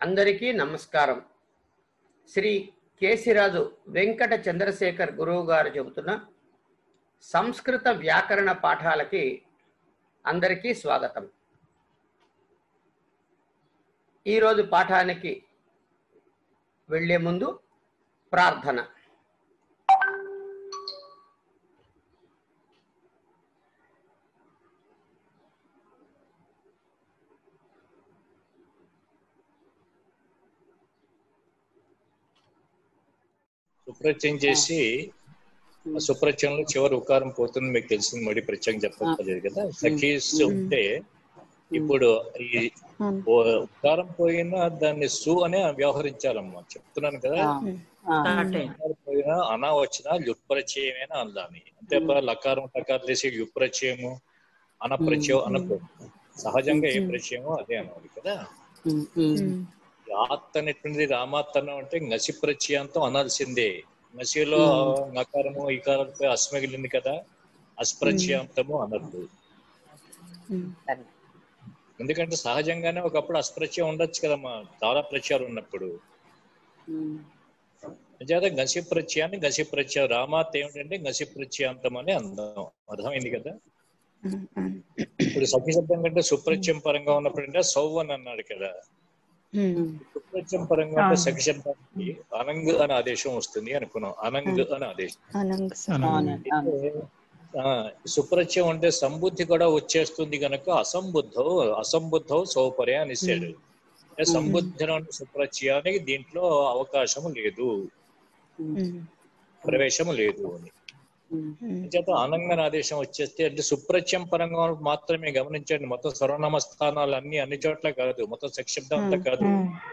అందరికీ నమస్కారం శ్రీ కేసిరాజు వెంకట చంద్రశేఖర్ గురువు గారు చెబుతున్న సంస్కృత వ్యాకరణ పాఠాలకి అందరికీ స్వాగతం ఈరోజు పాఠానికి వెళ్ళే ముందు ప్రార్థన సుప్రత్యయం చేసి ఆ సుప్రత్యయంలో చివరి ఉకారం పోతుంది మీకు తెలిసింది మడి ప్రత్యేకం చెప్పలేదు కదా సఖీస్ ఉంటే ఇప్పుడు ఈ ఓ- ఉకారం పోయినా దాన్ని సు అనే వ్యవహరించాలమ్మా చెప్తున్నాను కదా ఉకారం పోయినా అనా వచ్చినా యుప్రత్యయమేనా అందాన్ని అంతే లకారం టకారం చేసి యుప్రత్యయము అనప్రత్యయం అనకూడదు సహజంగా ఏ ప్రత్యయమో అదే అనాలి కదా ఆత్ అనేటువంటిది రామాత్తనం అంటే నసి ప్రత్యయంతో అనాల్సిందే నసిలో నకారము ఈకారంతో అస్మగిలింది కదా అస్ప్రత్యంతము అనద్దు ఎందుకంటే సహజంగానే ఒకప్పుడు అస్ప్రత్యయం ఉండొచ్చు కదమ్మా చాలా ప్రత్యయాలు ఉన్నప్పుడు చేత గసి ప్రత్యయాన్ని గసి ప్రత్యయం రామాత్ ఏమిటంటే గసి ప్రత్యాంతం అని అందం అర్థమైంది కదా ఇప్పుడు సఖి శబ్దం కంటే సుప్రత్యం పరంగా ఉన్నప్పుడు అంటే సౌవన్ అన్నాడు కదా సుప్రత్యం పరంగా అంటే సఖి శబ్దానికి అనంగ్ అనే ఆదేశం వస్తుంది అనుకున్నాం అనంగ్ అనే ఆదేశం అయితే, ఆ, సుప్రత్యం అంటే సంబుద్ధి కూడా వచ్చేస్తుంది గనక అసంబుద్ధం అసంబుద్ధం సౌపర్య అనిసాడు అంటే సంబుద్ధం అంటే సుప్రత్యానికి దీంట్లో అవకాశం లేదు ప్రవేశం లేదు అని చేత అనంగన ఆదేశం వచ్చేస్తే అంటే సుప్రత్యం పరంగా మాత్రమే గమనించండి మొత్తం సర్వనామ స్థానాలు అన్ని అన్ని చోట్ల కాదు మొత్తం సక్షబ్దం అంతా కాదు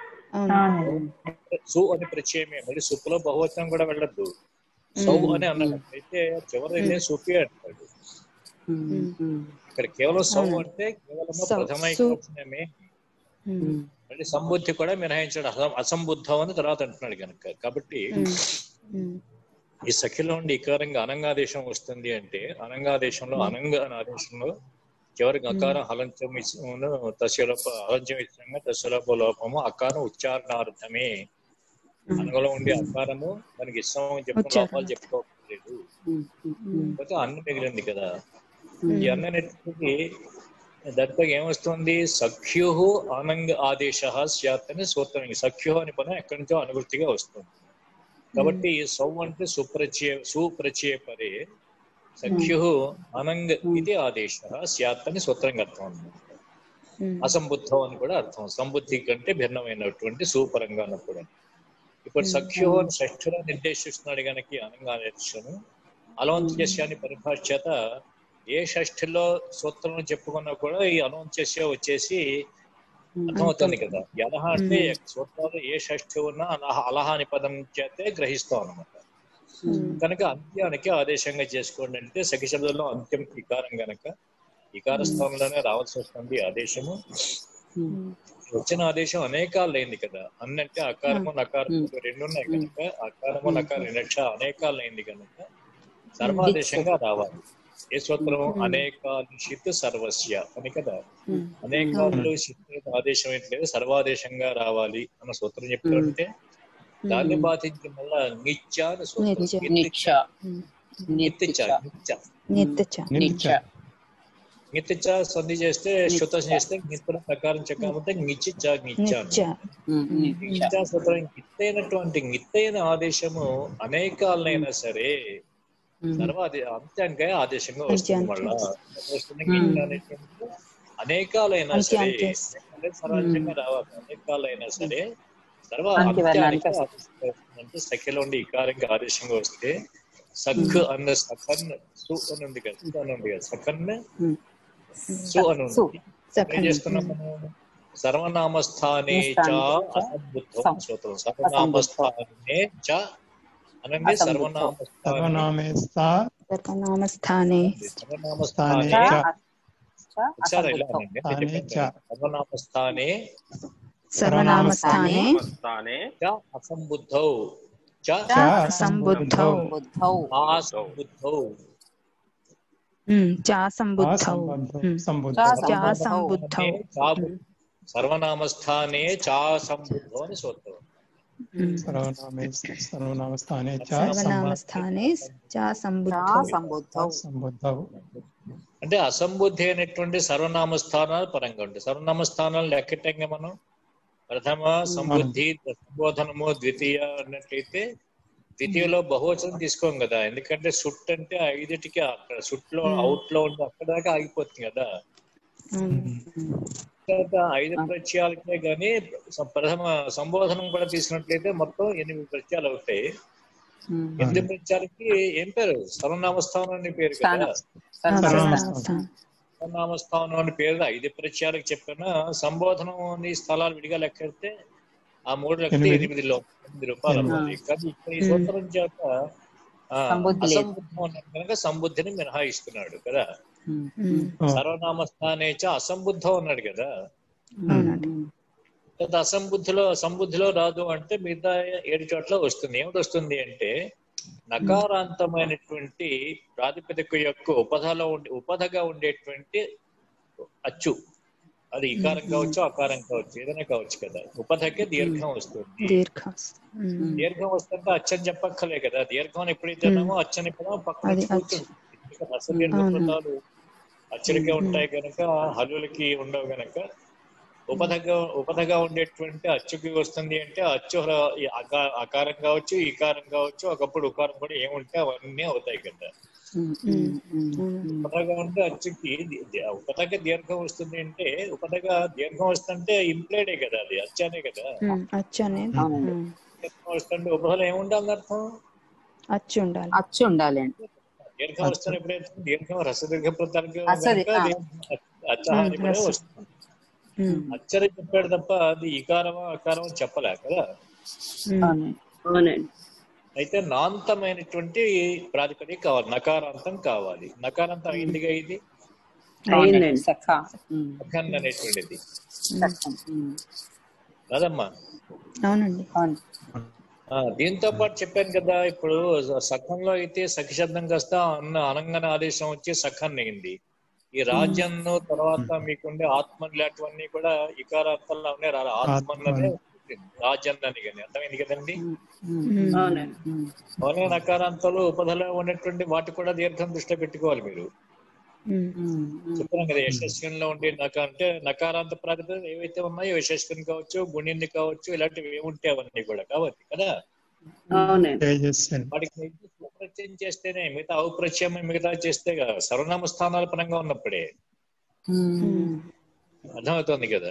సు అని ప్రత్యయమే మళ్ళీ సుప్పులో బహువచనం కూడా వెళ్ళద్దు సౌ అని అన్నాడు అయితే చివరి సుపి అంటాడు ఇక్కడ కేవలం సౌ అంటే కేవలం ప్రథమైకమే మళ్ళీ సంబుద్ధి కూడా మినహాయించాడు అసం- అసంబుద్ధం అని తర్వాత అంటున్నాడు కనుక కాబట్టి ఈ సఖిలో ఉండి ఇకారంగా అనంగాదేశం వస్తుంది అంటే అనంగాదేశంలో అనంగ అనే ఆదేశంలో చివరికి అకారం హలంచం ఇచ్చిన తస్యలోప హలంచం ఇచ్చినంగా తస్యలోప లోపము అకారం ఉచ్చారణార్థమే అనగలో ఉండే అకారము దానికి ఇష్టం చెప్పిన లోపాలు చెప్పుకోలేదు కాకపోతే అన్నం మిగిలింది కదా ఈ అన్న అనేటువంటిది దాంట్లో ఏమొస్తుంది సఖ్యు అనంగ ఆదేశ స్యాత్ అని సూత్రం సఖ్యు అని పదం ఎక్కడి నుంచో అనువృత్తిగా వస్తుంది కాబట్టి సౌ అంటే సుప్రచయ సుప్రచయ పరే సఖ్యు అనంగ ఇది ఆదేశ స్యాత్ అని సూత్రంగా అర్థం ఉంది అసంబుద్ధం అని కూడా అర్థం సంబుద్ధి కంటే భిన్నమైనటువంటి సూపరంగా ఉన్నప్పుడు ఇప్పుడు సఖ్యు అని షష్ఠులో నిర్దేశిస్తున్నాడు గనక అనంగాదేశము అలవంత్యస్యాన్ని పరిభాష చేత ఏ షష్ఠిలో సూత్రం చెప్పుకున్నా కూడా ఈ అలవంత్యస్య వచ్చేసి అర్థమవుతుంది కదా యలహ అంటే సూత్రాలు ఏ షష్ఠి ఉన్నా అలహ అలహ అని పదం చేతే గ్రహిస్తాం అనమాట కనుక అంత్యానికి ఆదేశంగా చేసుకోండి అంటే సఖి శబ్దంలో అంత్యం ఇకారం గనక ఇకార స్థానంలోనే రావాల్సి వస్తుంది ఆదేశము వచ్చిన ఆదేశం అనేకాలు అయింది కదా అన్నంటే అకారము నకారము రెండు ఉన్నాయి కనుక అకారము నకారం రెండక్ష అనేకాలు అయింది కనుక సర్వాదేశంగా రావాలి ఏ సూత్రము అనేకాలిషిత్ సర్వస్య అని కదా అనేకాలు శిత్ ఆదేశం ఏంటలేదు సర్వాదేశంగా రావాలి అన్న సూత్రం చెప్పారంటే దాన్ని బాధించి మళ్ళా నిత్య అని సూత్రం నిత్య నిత్య నిత్య నిత్య నిత్య సంధి చేస్తే శుతం చేస్తే నిత్య ప్రకారం చెక్కామంటే నిచ్చిచ్చ నిత్య నిత్య సూత్రం నిత్తైనటువంటి నిత్తైన ఆదేశము అనేకాలైనా సరే సర్వాది అంత్యంగా ఆదేశంగా వస్తుంది మళ్ళా వస్తుంది నిత్య అనేటువంటి అనేకాలైనా సరే అంటే సర్వాంశంగా రావాలి అనేకాలైనా సరే సర్వ అంత్యానికి ఆదేశంగా వస్తుంది అంటే సఖ్యలో ఉండి ఇకారంగా ఆదేశంగా వస్తే సఖ్ అన్న సఖన్ సు అని ఉంది కదా సు అని ఉంది కదా సఖన్ సు అని ఉంది ఏం చేస్తున్నాం మనం సర్వనామస్థానే చ అసంబుద్ధం సూత్రం సర్వనామస్థానే చ అనండి సర్వనామస్థానే సర్వనామేస్తా సర్వనామస్థానే సర్వనామస్థానే ఒకసారి ఇలా అనండి స్థానే చెప్పండి. చ. సర్వనామస్థానే సర్వనామస్థానే స్థానే చ అసంబుద్ధౌ చ చ సంబుద్ధౌ ఆసంబుద్ధౌ ఉమ్, చా సంబుద్ధౌ సంబుద్ధౌ ఉమ్, సంబుద్ధౌ చా సంబుద్ధౌ చాబు సర్వనామస్థానే చా సంబుద్ధం అని సూత్రం సర్వనామే సర్వనామస్థానే చ సర్వనామస్థానే చ సంబుద్ధౌ సంబుద్ధౌ సంబుద్ధౌ అంటే అసంబుద్ధి అనేటువంటి సర్వనామ స్థానాలు పరంగా ఉంటాయి సర్వనామ స్థానాలు లెక్కటంగా మనం ప్రథమ సంబుద్ధి సంబోధనము ద్వితీయ అన్నట్లయితే ద్వితీయలో బహువచనం తీసుకోం కదా ఎందుకంటే సుట్ అంటే ఐదుటికి అక్కడ సుట్ లో అవుట్ లో ఉంటే అక్కడ దాకా ఆగిపోతుంది కదా తర్వాత ఐదు ప్రత్యయాలకే గానీ స- ప్రథమ సంబోధనం కూడా తీసుకున్నట్లయితే మొత్తం ఎనిమిది ప్రత్యయాలు అవుతాయి ఎనిమిది ప్రత్యయాలకి ఏం పేరు సర్వనామస్థానం అని పేరు కదా సర్వనామస్థానం సర్వనామస్థానం అని పేరు ఐదు ప్రత్యయాలకు చెప్పిన సంబోధనం అని స్థలాలు విడిగా లెక్కెడితే ఆ మూడు లెక్క ఎనిమిది. ఎనిమిది లో ఎనిమిది రూపాయలు అవుతాయి కానీ ఇక్కడ ఈ సూత్రం చేత ఆ, సంబుద్ధి లేదు. అసంబుద్ధం అన్నాడు కనుక సంబుద్ధిని మినహాయిస్తున్నాడు కదా సర్వనామస్థానే చ అసంబుద్ధం అన్నాడు కదా అవునండి లేదా అసంబుద్ధిలో సంబుద్ధిలో రాదు అంటే మిగతా ఏడు చోట్ల వస్తుంది ఏమిటి వస్తుంది అంటే నకారాంతమైనటువంటి ప్రాతిపదిక యొక్క ఉపధలో ఉండే ఉపధగా ఉండేటువంటి అచ్చు అది ఇకారం కావచ్చు అకారం కావచ్చు ఏదైనా కావచ్చు కదా ఉపధకే దీర్ఘం వస్తుంది దీర్ఘ దీర్ఘం వస్తుంటే అచ్చని చెప్పక్కర్లే కదా దీర్ఘం అని ఎప్పుడైతే అన్నామో అచ్చని కూడా పక్కన అది కూర్చుంటుంది. ఎందుకంటే అసలు పదాలు అచ్చడికే ఉంటాయి కనుక హల్లులకి ఉండవు కనుక ఉపధగా ఉపధగా ఉండేటువంటి అచ్చుకి వస్తుంది అంటే అచ్చు హ- ఈ అకా- అకారం కావచ్చు ఈకారం కావచ్చు ఒకప్పుడు ఉకారం కూడా ఏముంటే అవన్నీ అవుతాయి కదా ఉపధగా ఉంటే అచ్చుకి ది- ది- ఉపధగా దీర్ఘం వస్తుంది అంటే ఉపధగా దీర్ఘం వస్తుంటే ఇంప్లైడే కదా అది అచ్చానే కదా అచ్చు అనేది అవునండి. ఉమ్. దీర్ఘం వస్తుంటే ఉపధలో ఏముండాలని అర్థం అచ్చు ఉండాలి అచ్చు ఉండాలండి దీర్ఘం వస్తున్న ఎప్పుడైతే దీర్ఘం రసదీర్ఘ ప్రతానికి అసలు, ఆ. అచ్చహాని కూడా రసం. వస్తుంది ఉమ్. అచ్చరి చెప్పాడు తప్ప అది ఈకారమా అకారమా చెప్పలే కదా ఉమ్. అవునండి అవునండి అయితే నాంతమైనటువంటి ప్రాతిపదిక కావాలి నకారాంతం కావాలి నకారాంతం అయిందిగా ఇది అయిందండి సఖా అఖండ్ అనేటువంటిది సఖం ఉమ్. కదమ్మా అవునండి అవును ఆ, దీంతో పాటు చెప్పాను కదా ఇప్పుడు సఖంలో అయితే సఖి శబ్దం కాస్త అన్న అనంగన ఆదేశం వచ్చి సఖన్ అయింది ఈ రాజ్యంను తర్వాత మీకుండే ఆత్మ ఇలాంటివన్నీ కూడా ఇకారార్థంలో ఉన్నాయి రా- ఆత్మ అన్నదే రాజ్యం అని కానీ అర్థమైంది కదండి ఉమ్. అవునండి అవునే నకారాంతాలు ఉపధలో ఉన్నటువంటి వాటి కూడా దీర్ఘం దృష్టిలో పెట్టుకోవాలి మీరు ఉమ్. చెప్తున్నాం కదా యశస్వినిలో ఉండే నక అంటే నకారాంత ప్రాతిపదికలు ఏవైతే ఉన్నాయో యశస్విని కావచ్చు గుణిని కావచ్చు ఇలాంటివి ఏముంటే అవన్నీ కూడా కాబట్టి కదా అవునండి తేజస్విని వాటికి ప్రత్యయం చేస్తేనే మిగతా ఔప్రత్యయం మిగతా చేస్తే కదా సర్వనామ స్థానాల పరంగా ఉన్నప్పుడే అర్థమవుతోంది కదా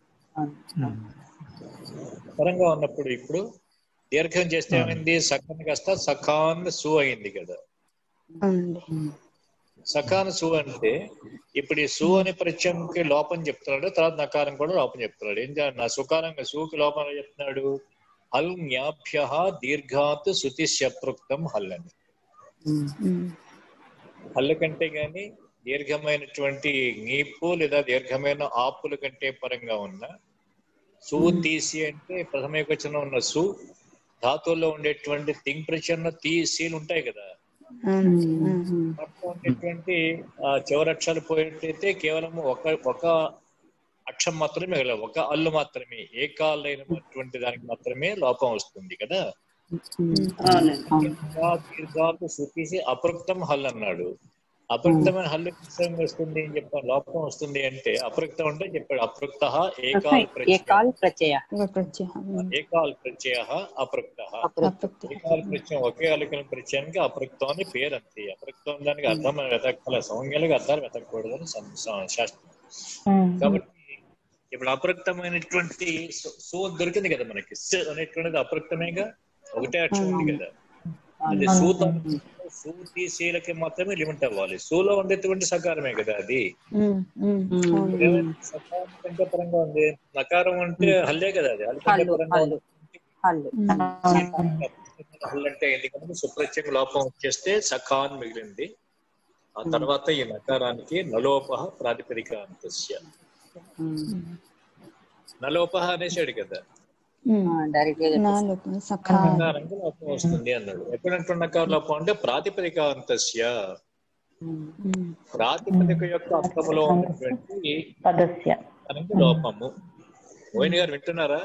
పరంగా ఉన్నప్పుడు ఇప్పుడు దీర్ఘం చేస్తే ఏమైంది సఖాన్ కాస్త సఖాన్ సు అయింది కదా అవునండి సఖాన్ సు అంటే ఇప్పుడు ఈ సు అనే ప్రత్యయంకి లోపం చెప్తున్నాడు తర్వాత నకారం కూడా లోపం చెప్తున్నాడు ఏం చేయాలి నా సుకారంగా సుకి లోపం ఎలా చెప్తున్నాడు హల్ జ్ఞాభ్య దీర్ఘాత్ శృతి శప్రుక్తం హల్ అని ఉమ్. హల్ల కంటే గాని దీర్ఘమైనటువంటి నీపు లేదా దీర్ఘమైన ఆపుల కంటే పరంగా ఉన్న సు తీసి అంటే ప్రథమ ఏకవచనం ఉన్న సు ధాతువుల్లో ఉండేటువంటి తింగ్ ప్రచరణ తీ సీలు ఉంటాయి కదా అవునండి ఉమ్. వాటిలో ఉండేటువంటి ఆ చివరి అక్షరాలు పోయినట్టయితే కేవలం ఒక ఒక అక్షరం మాత్రమే మిగలదు ఒక అల్లు మాత్రమే ఏకాలైనటువంటి దానికి మాత్రమే లోపం వస్తుంది కదా అవునండి దీర్ఘాలు శృతిసి అపృక్తం హల్ అన్నాడు అపృక్తమైన హల్లు విషయం వస్తుంది అని చెప్పాను లోపం వస్తుంది అంటే అపృక్తం అంటే చెప్పాడు అపృక్త ఏకాల్ ప్రత్యయ ఏకాల్ ప్రత్యయ ఒక ప్రత్యయం ఉమ్. ఏకాల్ ప్రత్యయ అపృక్త అపృక్తి ఏకాల్ ప్రత్యయం ఒకే అలికల ప్రత్యయానికి అపృక్తం అని పేరు అంతే అపృక్తం దానికి అర్థం వెతకాల సౌమ్యాలకు అర్థాలు వెతకూడదు అని సం- సం- శాస్త్రం కాబట్టి ఇప్పుడు అపృక్తమైనటువంటి సు- సు దొరికింది కదా మనకి స్ అనేటువంటిది అపృక్తమేగా ఒకటే అక్షరం ఉంది కదా అది సూత సూతి శీలకి మాత్రమే లిమిట్ అవ్వాలి సూలో ఉండేటువంటి సకారమే కదా అది ఉమ్. ఉమ్. అవును ఏమైనా సకారం కంటే పరంగా ఉంది నకారం అంటే హల్లే కదా అది హల్ కంటే హల్లు పరంగా హల్లు హల్లు హల్ అంటే ఎందుకంటే సుప్రత్యక లోపం వచ్చేస్తే సఖాన్ మిగిలింది ఆ తర్వాత ఈ నకారానికి నలోప ప్రాతిపదిక అంతస్య నలోప అనేసాడు కదా ఉమ్. డైరెక్ట్ గా చెప్పేసి. నాలుగు సఖా నకారంగా లోపం వస్తుంది అన్నాడు ఎప్పుడంటే నకార లోపం అంటే ప్రాతిపదిక అంతస్య ఉమ్. ప్రాతిపదిక యొక్క అంతములో ఉన్నటువంటి పదస్య దానికి లోపము మోహిని గారు వింటున్నారా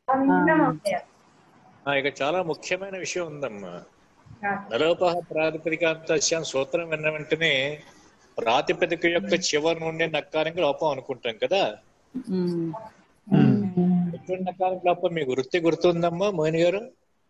ఆ, ఇక చాలా ముఖ్యమైన విషయం ఉందమ్మా నలోపహ ప్రాతిపదికాంత సూత్రం విన్న వెంటనే ప్రాతిపదిక యొక్క చివరి నుండి నక్కారంగా లోపం అనుకుంటాం కదా ఉమ్. ఎటువంటి నక్కారం లోపం మీకు వృత్తి గుర్తుందమ్మా మోహిని గారు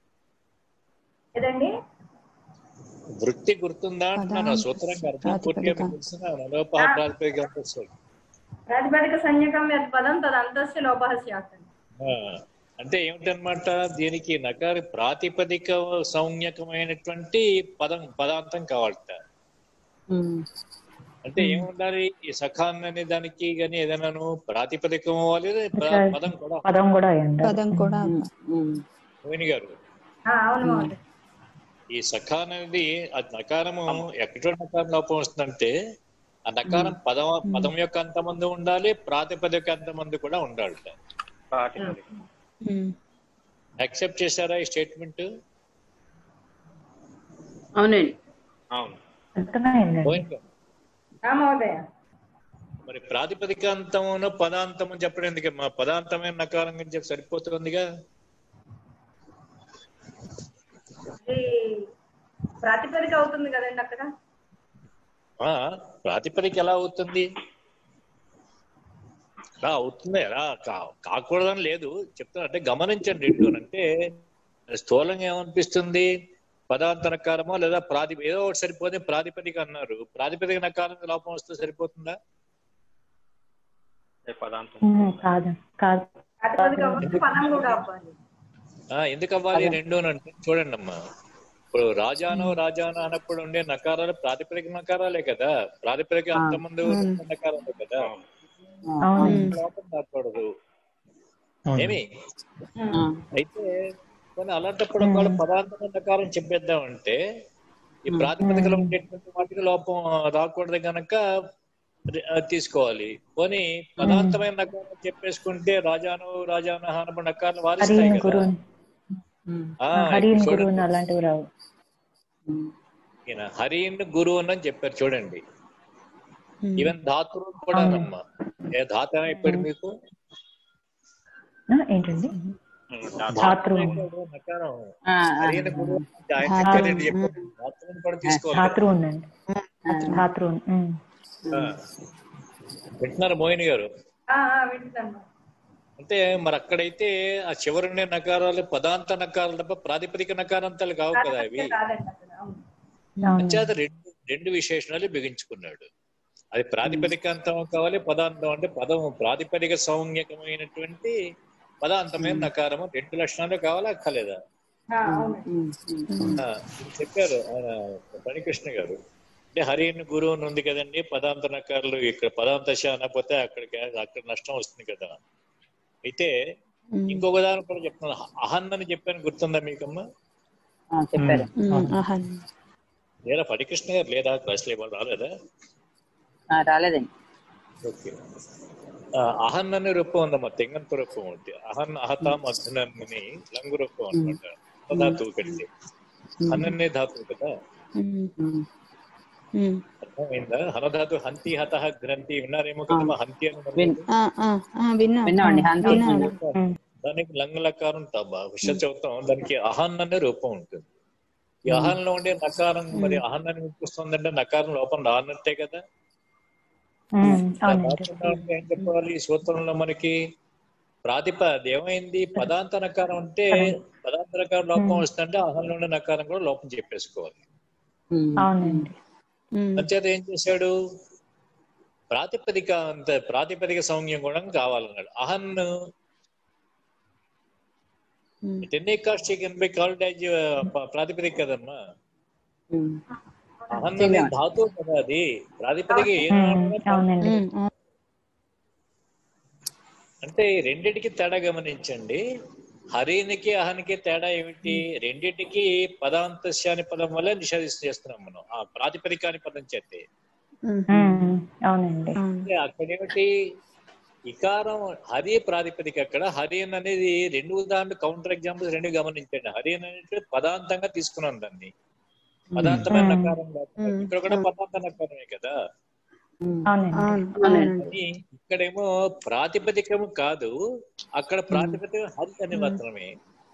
ఏదండి వృత్తి గుర్తుందా అంటున్నాను ఆ సూత్రంగా అర్థం పూర్తిగా మీకు తెలిసిన నలోపహ ప్రాతిపదికాంత సూత్రం. ప్రాతిపదిక సంజ్ఞకం యత్ పదం తదంతస్య లోపः స్యాత్ ఆ, అంటే ఏమిటన్నమాట దీనికి నకారి ప్రాతిపదిక సౌజ్ఞకమైనటువంటి పదం పదాంతం కావాలట ఉమ్. అంటే ఏముండాలి ఈ సఖాన్ అనే దానికి గాని ఏదైనాను ప్రాతిపదికం అవ్వాలి ప్ర- పదం కూడా పదం కూడా అయ్యండి పదం కూడా ఉమ్. మోహిని గారు ఆ, అవును మహోదయ ఈ సఖాన్ అనేది ఆ నకారము ఎక్కడో నకారం లోపం వస్తుందంటే ఆ నకారం పదం పదం యొక్క అంతమంది ఉండాలి ప్రాతిపదిక అంతమంది కూడా ఉండాలి ఉమ్. యాక్సెప్ట్ చేశారా ఈ స్టేట్మెంట్ అవునండి అవును అర్థమైందండి మోహిని గారు ఆ, మహోదయ మరి ప్రాతిపదికాంతమును పదాంతము చెప్పడం ఎందుకు మా పదాంతమైన నకారం అని చెప్పి సరిపోతుందిగా ఇది ప్రాతిపదిక అవుతుంది కదండి అక్కడ ఆ ప్రాతిపదిక ఎలా అవుతుంది ఎలా అవుతుంది ఎలా కా- కాకూడదని లేదు చెప్తాను అంటే గమనించండి రెండు అంటే స్థూలంగా ఏమనిపిస్తుంది పదాంత నకారమో లేదా ప్రాతి ఏదో ఒకటి సరిపోతే ప్రాతిపదిక అన్నారు ప్రాతిపదిక నకారం లోపం వస్తే సరిపోతుందా ఉమ్, కాదు కాదు ప్రాతిపదిక అవ్వాలి పదం కూడా అవ్వాలి ఆ ఎందుకు అవ్వాలి రెండు అని అంటే చూడండి అమ్మా ఇప్పుడు రాజాను రాజాను అన్నప్పుడు ఉండే నకారాలు ప్రాతిపదిక నకారాలే కదా ప్రాతిపదిక అంతమంది ఉన్న నకారాలే కదా అవును లోపం రాకూడదు అవును. ఏమి ఆ. అయితే కొన్ని అలాంటప్పుడు ఒకవేళ పదార్థం నకారం చెప్పేద్దామంటే ఈ ప్రాతిపదికలో ఉండేటువంటి వాటికి లోపం రాకూడదు కనుక తీసుకోవాలి పోనీ పదార్థమైన నకారం చెప్పేసుకుంటే రాజాను రాజాను హానపు నకారం వారిస్తాయి హరిని కదా గురువు ఉమ్. ఆ, హరిని ఇప్పుడు గురువుని చూడండి. అలాంటివి రావు ఉమ్. ఈయన హరిన్ గురువు అని చెప్పారు చూడండి ఉమ్. ఈవెన్ ధాతువు కూడా అమ్మా ఏ ధాత అయిపోయాడు మీకు ఆ, ఏంటండి ధాతృ నకారం ఆ, ఆ. హరిన్ గురువు అంటే ఆయన చెప్పారండి చెప్పారు ధాతువుని కూడా తీసుకోవాలి ధాతృ ఉందండి ధాతృ ఉమ్. ఆ. వింటున్నారు మోహిని గారు ఆ, ఆ, వింటున్నాను అంటే మరి అక్కడైతే ఆ చివరి ఉండే నకారాలు పదాంత నకారాలు తప్ప ప్రాతిపదిక నకారాంతాలు కావు కదా అవి కాదండి అక్కడ అవును అవును అంచేత రెండు రెండు విశేషణాలు బిగించుకున్నాడు అది ప్రాతిపదికాంతం కావాలి పదాంతం అంటే పదం ప్రాతిపదిక సౌమ్యకమైనటువంటి పదాంతమైన నకారము రెండు లక్షణాలు కావాలా అక్కర్లేదా ఆ, అవును ఉమ్. ఉమ్. ఆ, ఇది చెప్పారు ఆయన పణికృష్ణ గారు అంటే హరిని గురువు అని ఉంది కదండి పదాంత నకారాలు ఇక్కడ పదాంత శ అనకపోతే అక్కడికి అక్కడ నష్టం వస్తుంది కదా అయితే ఇంకొక దాని కూడా చెప్తున్నాను అహన్ అని చెప్పాను గుర్తుందా మీకమ్మా ఆ, చెప్పారు ఉమ్. అహన్ లేదా పడికృష్ణ గారు లేదా క్లాస్లో ఇవాళ రాలేదా ఆ, రాలేదండి ఓకే ఆ, అహన్ అనే రూపం ఉందమ్మా తెంగంత రూపం ఉంది అహన్ అహతాం అధునని లంగు రూపం అనమాట ధాతువు కంటే అన్ననే ధాతువు కదా ఉమ్. ఉమ్. ఉమ్. అర్థమైందా హనధాతు హంతి హత గ్రంథి విన్నారేమో కదమ్మా హంతి అని ఉంది. విన్- ఆ, ఆ, ఆ, విన్నా విన్నామండి హంతి విన్నాను దానికి లంగ్ లకారం తబ్బా విష చౌతం దానికి అహన్ అనే రూపం ఉంటుంది ఈ అహన్ లో ఉండే నకారం మరి అహన్ అని వినిపిస్తుందంటే నకారం లోపం రానట్టే కదా ఉమ్, అవునండి రాకుండా ఉంటే ఏం చెప్పాలి ఈ సూత్రంలో మనకి ప్రాతిప అది ఏమైంది పదాంత నకారం అంటే పదాంత నకారం లోపం వస్తుంటే అహంలో ఉండే నకారం కూడా లోపం చెప్పేసుకోవాలి ఉమ్. అవునండి ఉమ్. అంచేత ఏం చేశాడు ప్రాతిపదిక అంత ప్రాతిపదిక సౌమ్యం కూడా కావాలన్నాడు అహన్ ఉమ్. టెన్ కాస్ట్ కెన్ బై కాల్డ్ యాజ్ ప్రాతిపదిక కదమ్మా ఉమ్. అహన్ అనే ధాతువు కదా అది ప్రాతిపదిక ఏ ఉమ్, అవునండి ఉమ్. ఆ, అంటే ఈ రెండిటికి తేడా గమనించండి హరినికి అహనికి తేడా ఏమిటి రెండిటికి పదాంతస్యాని పదం వల్ల నిషేధ చేస్తున్నాం మనం ఆ ప్రాతిపదికాని పదం చేతే ఉమ్. ఉమ్, అవునండి అవును అంటే అక్కడ ఏమిటి ఇకారం హరి ప్రాతిపదిక అక్కడ హరియన్ అనేది రెండు ఉదాహరణ కౌంటర్ ఎగ్జాంపుల్స్ రెండు గమనించండి హరియన్ అనేది పదాంతంగా తీసుకున్నాం దాన్ని పదాంతమైన Hmm. నకారం కాకుండా ఇక్కడ కూడా పదాంత నకారమే కదా అవునండి అవును అవునండి అవునండి కానీ ఇక్కడేమో ప్రాతిపదికము కాదు అక్కడ ప్రాతిపదిక హరి అని మాత్రమే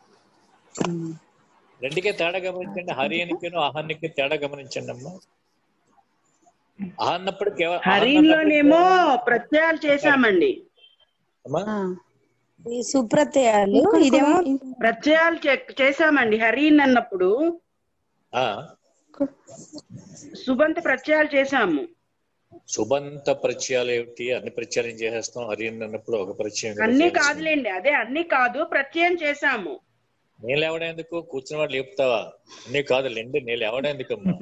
రెండుకే తేడా గమనించండి హరి అనికేను అహానికి తేడా గమనించండి అమ్మా అహన్నప్పుడు కేవలం హరిలోనేమో ప్రత్యయాలు చేశామండి అమ్మా ఆ. ఈ సుప్రత్యయాలు ఇక్కడ కూడా ఇదేమో ఈ- ప్రత్యయాలు చే- చేశామండి హరిన్ అన్నప్పుడు ఆ, సుబంత ప్రత్యయాలు చేశాము సుబంత పరిచయాలు ఏమిటి అన్ని పరిచయాలు ఏం చేసేస్తాం హరి అని అన్నప్పుడు ఒక పరిచయం కదా అన్ని చేయాల్సింది. కాదులేండి అదే అన్ని కాదు ప్రత్యయం చేశాము నేను లేవడేందుకు కూర్చున్న వాడు లేపుతావా అన్నీ కాదు లేండి నేను లేవడేందుకు అమ్మా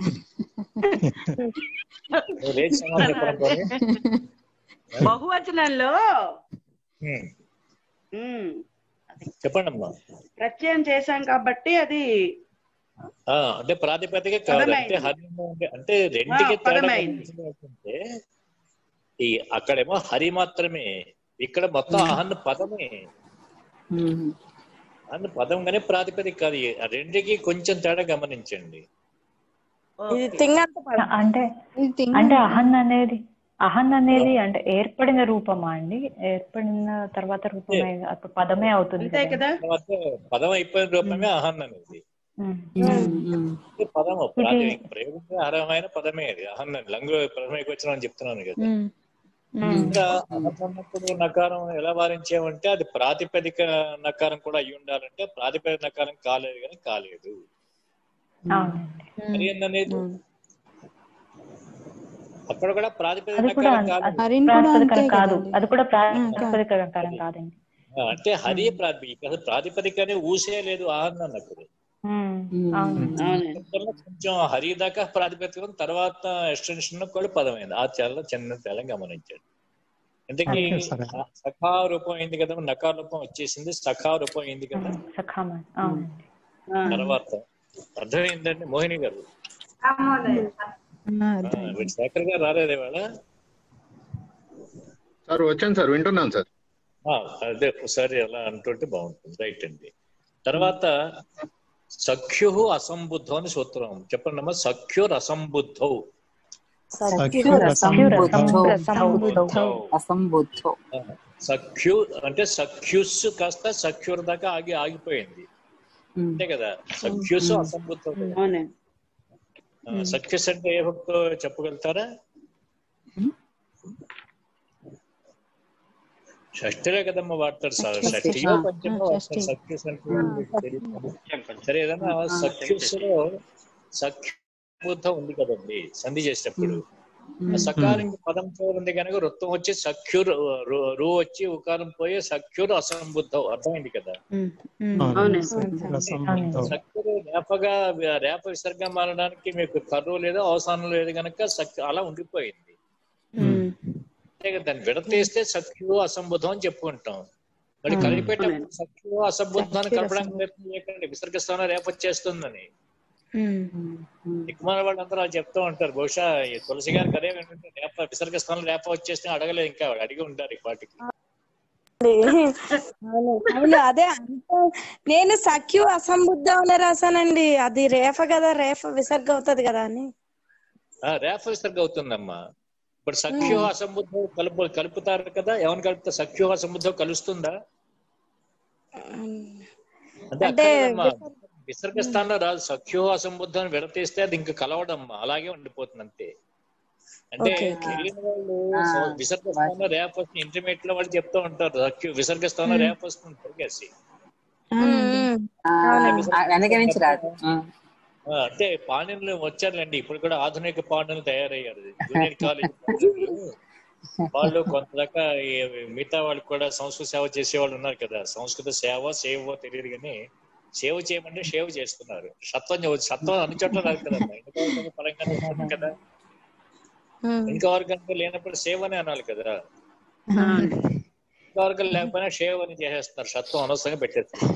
నువ్వు లేచి సమాధానం చెప్పడం పోనీ. బహువచనంలో హ్మ్. ఉమ్, చెప్పండి అమ్మా ప్రత్యయం చేశాం కాబట్టి అది ఆ, అంటే ప్రాతిపదిక కాదు పదమైంది. అంటే హరి అంటే- అంటే రెండుకి ఆ, తేడా పదమైంది. గమనించింది ఏంటంటే, ఈ అక్కడేమో హరి మాత్రమే ఇక్కడ మొత్తం అహన్ పదమే అన్న పదం కానీ ప్రాతిపదిక కాదు ఈ రెండుకి కొంచెం తేడా గమనించండి ఇది తింగంత పదం అంటే ఇది తింగ- అంటే అహన్ అనేది అహన్ అనేది అంటే ఏర్పడిన రూపమా అండి ఏర్పడిన తర్వాత రూపమే అప్పుడు పదమే అవుతుంది అంతే కదా కదా తర్వాత పదం అయిపోయిన రూపమే అహన్ అనేది ఉమ్. అంటే పదము ప్రాతిపదిక ప్రయోగంగా అర్హమైన పదమే అది అహన్ అని లంగు ప్రథమ వచ్చిన అని చెప్తున్నాను కదా ఉమ్. ఉమ్. ఇంకా అహన్ అన్నప్పుడు నకారం ఎలా వారించామంటే అది ప్రాతిపదిక నకారం కూడా అయి ఉండాలంటే ప్రాతిపదిక నకారం కాలేదు కానీ కాలేదు అవునండి హరి అన్ అనేది ఉమ్. అక్కడ కూడా ప్రాతిపదిక అది కూడా నకారం అంతే. కాదు అది హరిని కూడా అంతే ప్రాతిపదికన కాదు కదండి. అది కూడా ఆ, కాదు. ప్రాతిపదికరం కాదండి ఆ, అంటే హరి ప్రాతిపదిక అసలు ప్రాతిపదికనే ఊసే లేదు ఆహన్ అన్నప్పుడు ఉమ్. అవునండి అవునండి అందువల్ల కొంచెం హరి దాకా ప్రాతిపదికం తర్వాత ఎక్స్టెన్షన్ కూడా పదమైంది ఆ చాలా చిన్న తేడా గమనించాడు ఇంతకీ ఓకే, సరే. ఆ సఖా రూపం అయింది కదా నకా రూపం వచ్చేసింది సఖా రూపం అయింది కదా ఉమ్. సఖామ అవునండి ఆ, తర్వాత అర్థమైందండి మోహిని గారు అమ్మోదయ ఆ, ఆ, అర్థమైంది. వీడు శేఖర్ గారు రాలేదు ఇవాళ సార్ వచ్చాను సార్ వింటున్నాను సార్ ఆ, అదే ఒకసారి అలా అంటుంటే బాగుంటుంది రైట్ అండి తర్వాత సఖ్యు అసంబుద్ధం అని సూత్రం చెప్పండి అమ్మా సఖ్యుర్ అసంబుద్ధౌ సఖ్యు రసంబుద్ధౌ. రసంబుద్ధౌ అసంబుద్ధౌ ఆ, సఖ్యు అంటే సఖ్యుస్ కాస్త సఖ్యుర్ దాకా ఆగి ఆగిపోయింది అంతే కదా సఖ్యుస్ అసంబుద్ధం కదా. అవునండి ఆ, సఖ్యుస్ అంటే ఏ భక్తో చెప్పగలుగుతారా షష్ఠిరే కదమ్మా వాడతారు సార్ షష్ఠియో పంచమో వాడతారు సఖ్యుస్ అంటే తెలియదు. సరే ఏదన్నా సఖ్యుస్ లో సఖ్యు బుద్ధం ఉంది కదండి సంధి చేసేటప్పుడు ఆ సకాలింగ పదం ఉంది కనుక వృత్తం వచ్చి సఖ్యుర్ రు- రు వచ్చి ఉకారం పోయి సఖ్యుర్ అసంబుద్ధం అర్థమైంది కదా ఉమ్. ఉమ్. అవునండి రసంబుద్ధౌ. సఖ్యురు రేపగా రేప విసర్గం మారడానికి మీకు కర్రు లేదు అవసానం లేదు కనుక సఖ్యు అలా ఉండిపోయింది ఉమ్. అంతే కదా దాన్ని విడతీస్తే సఖ్యు అసంబుద్ధం అని చెప్పుకుంటాం మరి Hmm. కలిపేటప్పుడు సఖ్యు అసంబుద్ధాన్ని కలపడానికి ప్రయత్నం చేయకండి విసర్గ స్థానం రేపొచ్చేస్తుందని ఉమ్. దిక్కుమాల వాళ్ళందరూ అలా చెప్తూ ఉంటారు బహుశా ఈ తులసి గారికి అదే వింటుంటే రేప విసర్గ స్థానం రేప వచ్చేస్తే అడగలేదు ఇంకా ఆవిడ అడిగి ఉంటారు ఈ పాటికి అవును అవును అదే అంత నేను సఖ్యు అసంబుద్ధం అని రాశానండి అది రేఫ కదా రేఫ విసర్గ అవుతది కదా అని ఆ రేప విసర్గ అవుతుందమ్మా ఇప్పుడు సఖ్యు అసంబుద్ధం కలుపు కలుపుతారు కదా ఎవరిని కలుపుతా సఖ్యు అసంబుద్ధం కలుస్తుందా అంటే అంటే అక్కర్లేదమ్మా. విసర్గ స్థానంలో రాదు సఖ్యో అసంబుద్ధం విడతీస్తే అది ఇంకా కలవడమ్మా అలాగే ఉండిపోతుంది అంతే అంటే ఓకే, ఓకే. తెలియని వాళ్ళు ఆ, స- విసర్గ స్థానంలో రేపు వస్తుంది ఇంటర్మీడియట్ లో వాళ్ళు చెప్తూ ఉంటారు సఖ్యు విసర్గ స్థానంలో రేపు వస్తుంది పరిగేసి అవునండి. ఆ, ఆ, వెనక నుంచి రాదు ఆ, ఆ, అంటే పాండ్యులు వచ్చారులేండి ఇప్పుడు కూడా ఆధునిక పాండ్యులు తయారయ్యారు జూనియర్ కాలేజ్ పాండ్యులు. వాళ్ళు కొంతదాకా ఈ మిగతా వాళ్ళు కూడా సంస్కృత సేవ చేసే వాళ్ళు ఉన్నారు కదా సంస్కృత సేవ సేవ తెలియదు కానీ సేవ చేయమంటే సేవ చేస్తున్నారు సత్వం చెవ- సత్వం అన్ని చోట్ల రాదు కదా ఇంకా పరంగానే ఉంటుంది కదా ఉమ్. ఇంకా వర్గంగా లేనప్పుడు సేవ అని అనాలి కదా అవునండి. ఇంకా వర్గం లేకపోయినా సేవ అని చేసేస్తున్నారు సత్వం అనవసరంగా పెట్టేస్తారు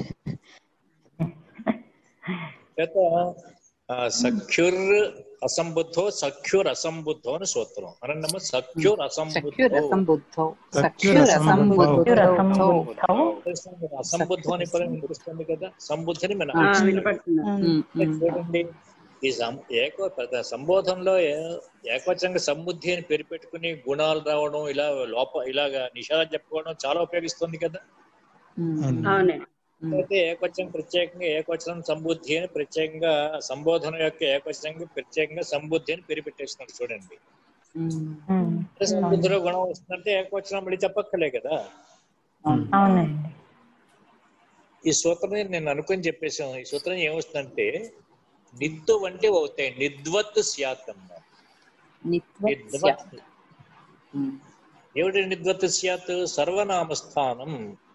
చేత ఆ, సఖ్యుర్ అసంబుద్ధో సఖ్యుర్ అసంబుద్ధో అని సూత్రం అనండమ్మ సఖ్యుర్ సఖ్యు అసంబుద్ధో రసంబుద్ధౌ సఖ్యు సఖ్యు రసంబుద్ధౌ. రసంబుద్ధౌ రసంబుద్ధౌ తెలుస్తుంది కదా, అసంబుద్ధం అనే పదం వినిపిస్తుంది కదా సంబుద్ధిని మనం ఆ, ఆలోచిస్తాం. వినపడుతుంది ఉమ్, ఉమ్. చూడండి ఈ సం- ఏక ప్రధ- సంబోధనలో ఏ- ఏకవచనంగా సముద్ధి అని పేరు పెట్టుకుని గుణాలు రావడం ఇలా లోప ఇలాగా నిషాదం చెప్పుకోవడం చాలా ఉపయోగిస్తుంది కదా అవునండి అయితే ఏకవచనం ప్రత్యేకంగా ఏకవచనం సంబుద్ధి అని ప్రత్యేకంగా సంబోధన యొక్క ఏకవచనంగా ప్రత్యేకంగా సంబుద్ధి అని పేరు పెట్టేస్తున్నాడు చూడండి అంటే సంబుద్ధిలో గుణం వస్తుందంటే ఏకవచనం మళ్ళీ చెప్పక్కలే కదా అవునండి ఈ సూత్రం నేను అనుకుని చెప్పేసాను ఈ సూత్రం ఏమొస్తుందంటే నిత్తు వంటి అవుతాయి నిద్వత్ స్యాత్ అన్నారు నిద్వత్ ఏమిటి నిద్వత్ స్యాత్ సర్వనామస్థానం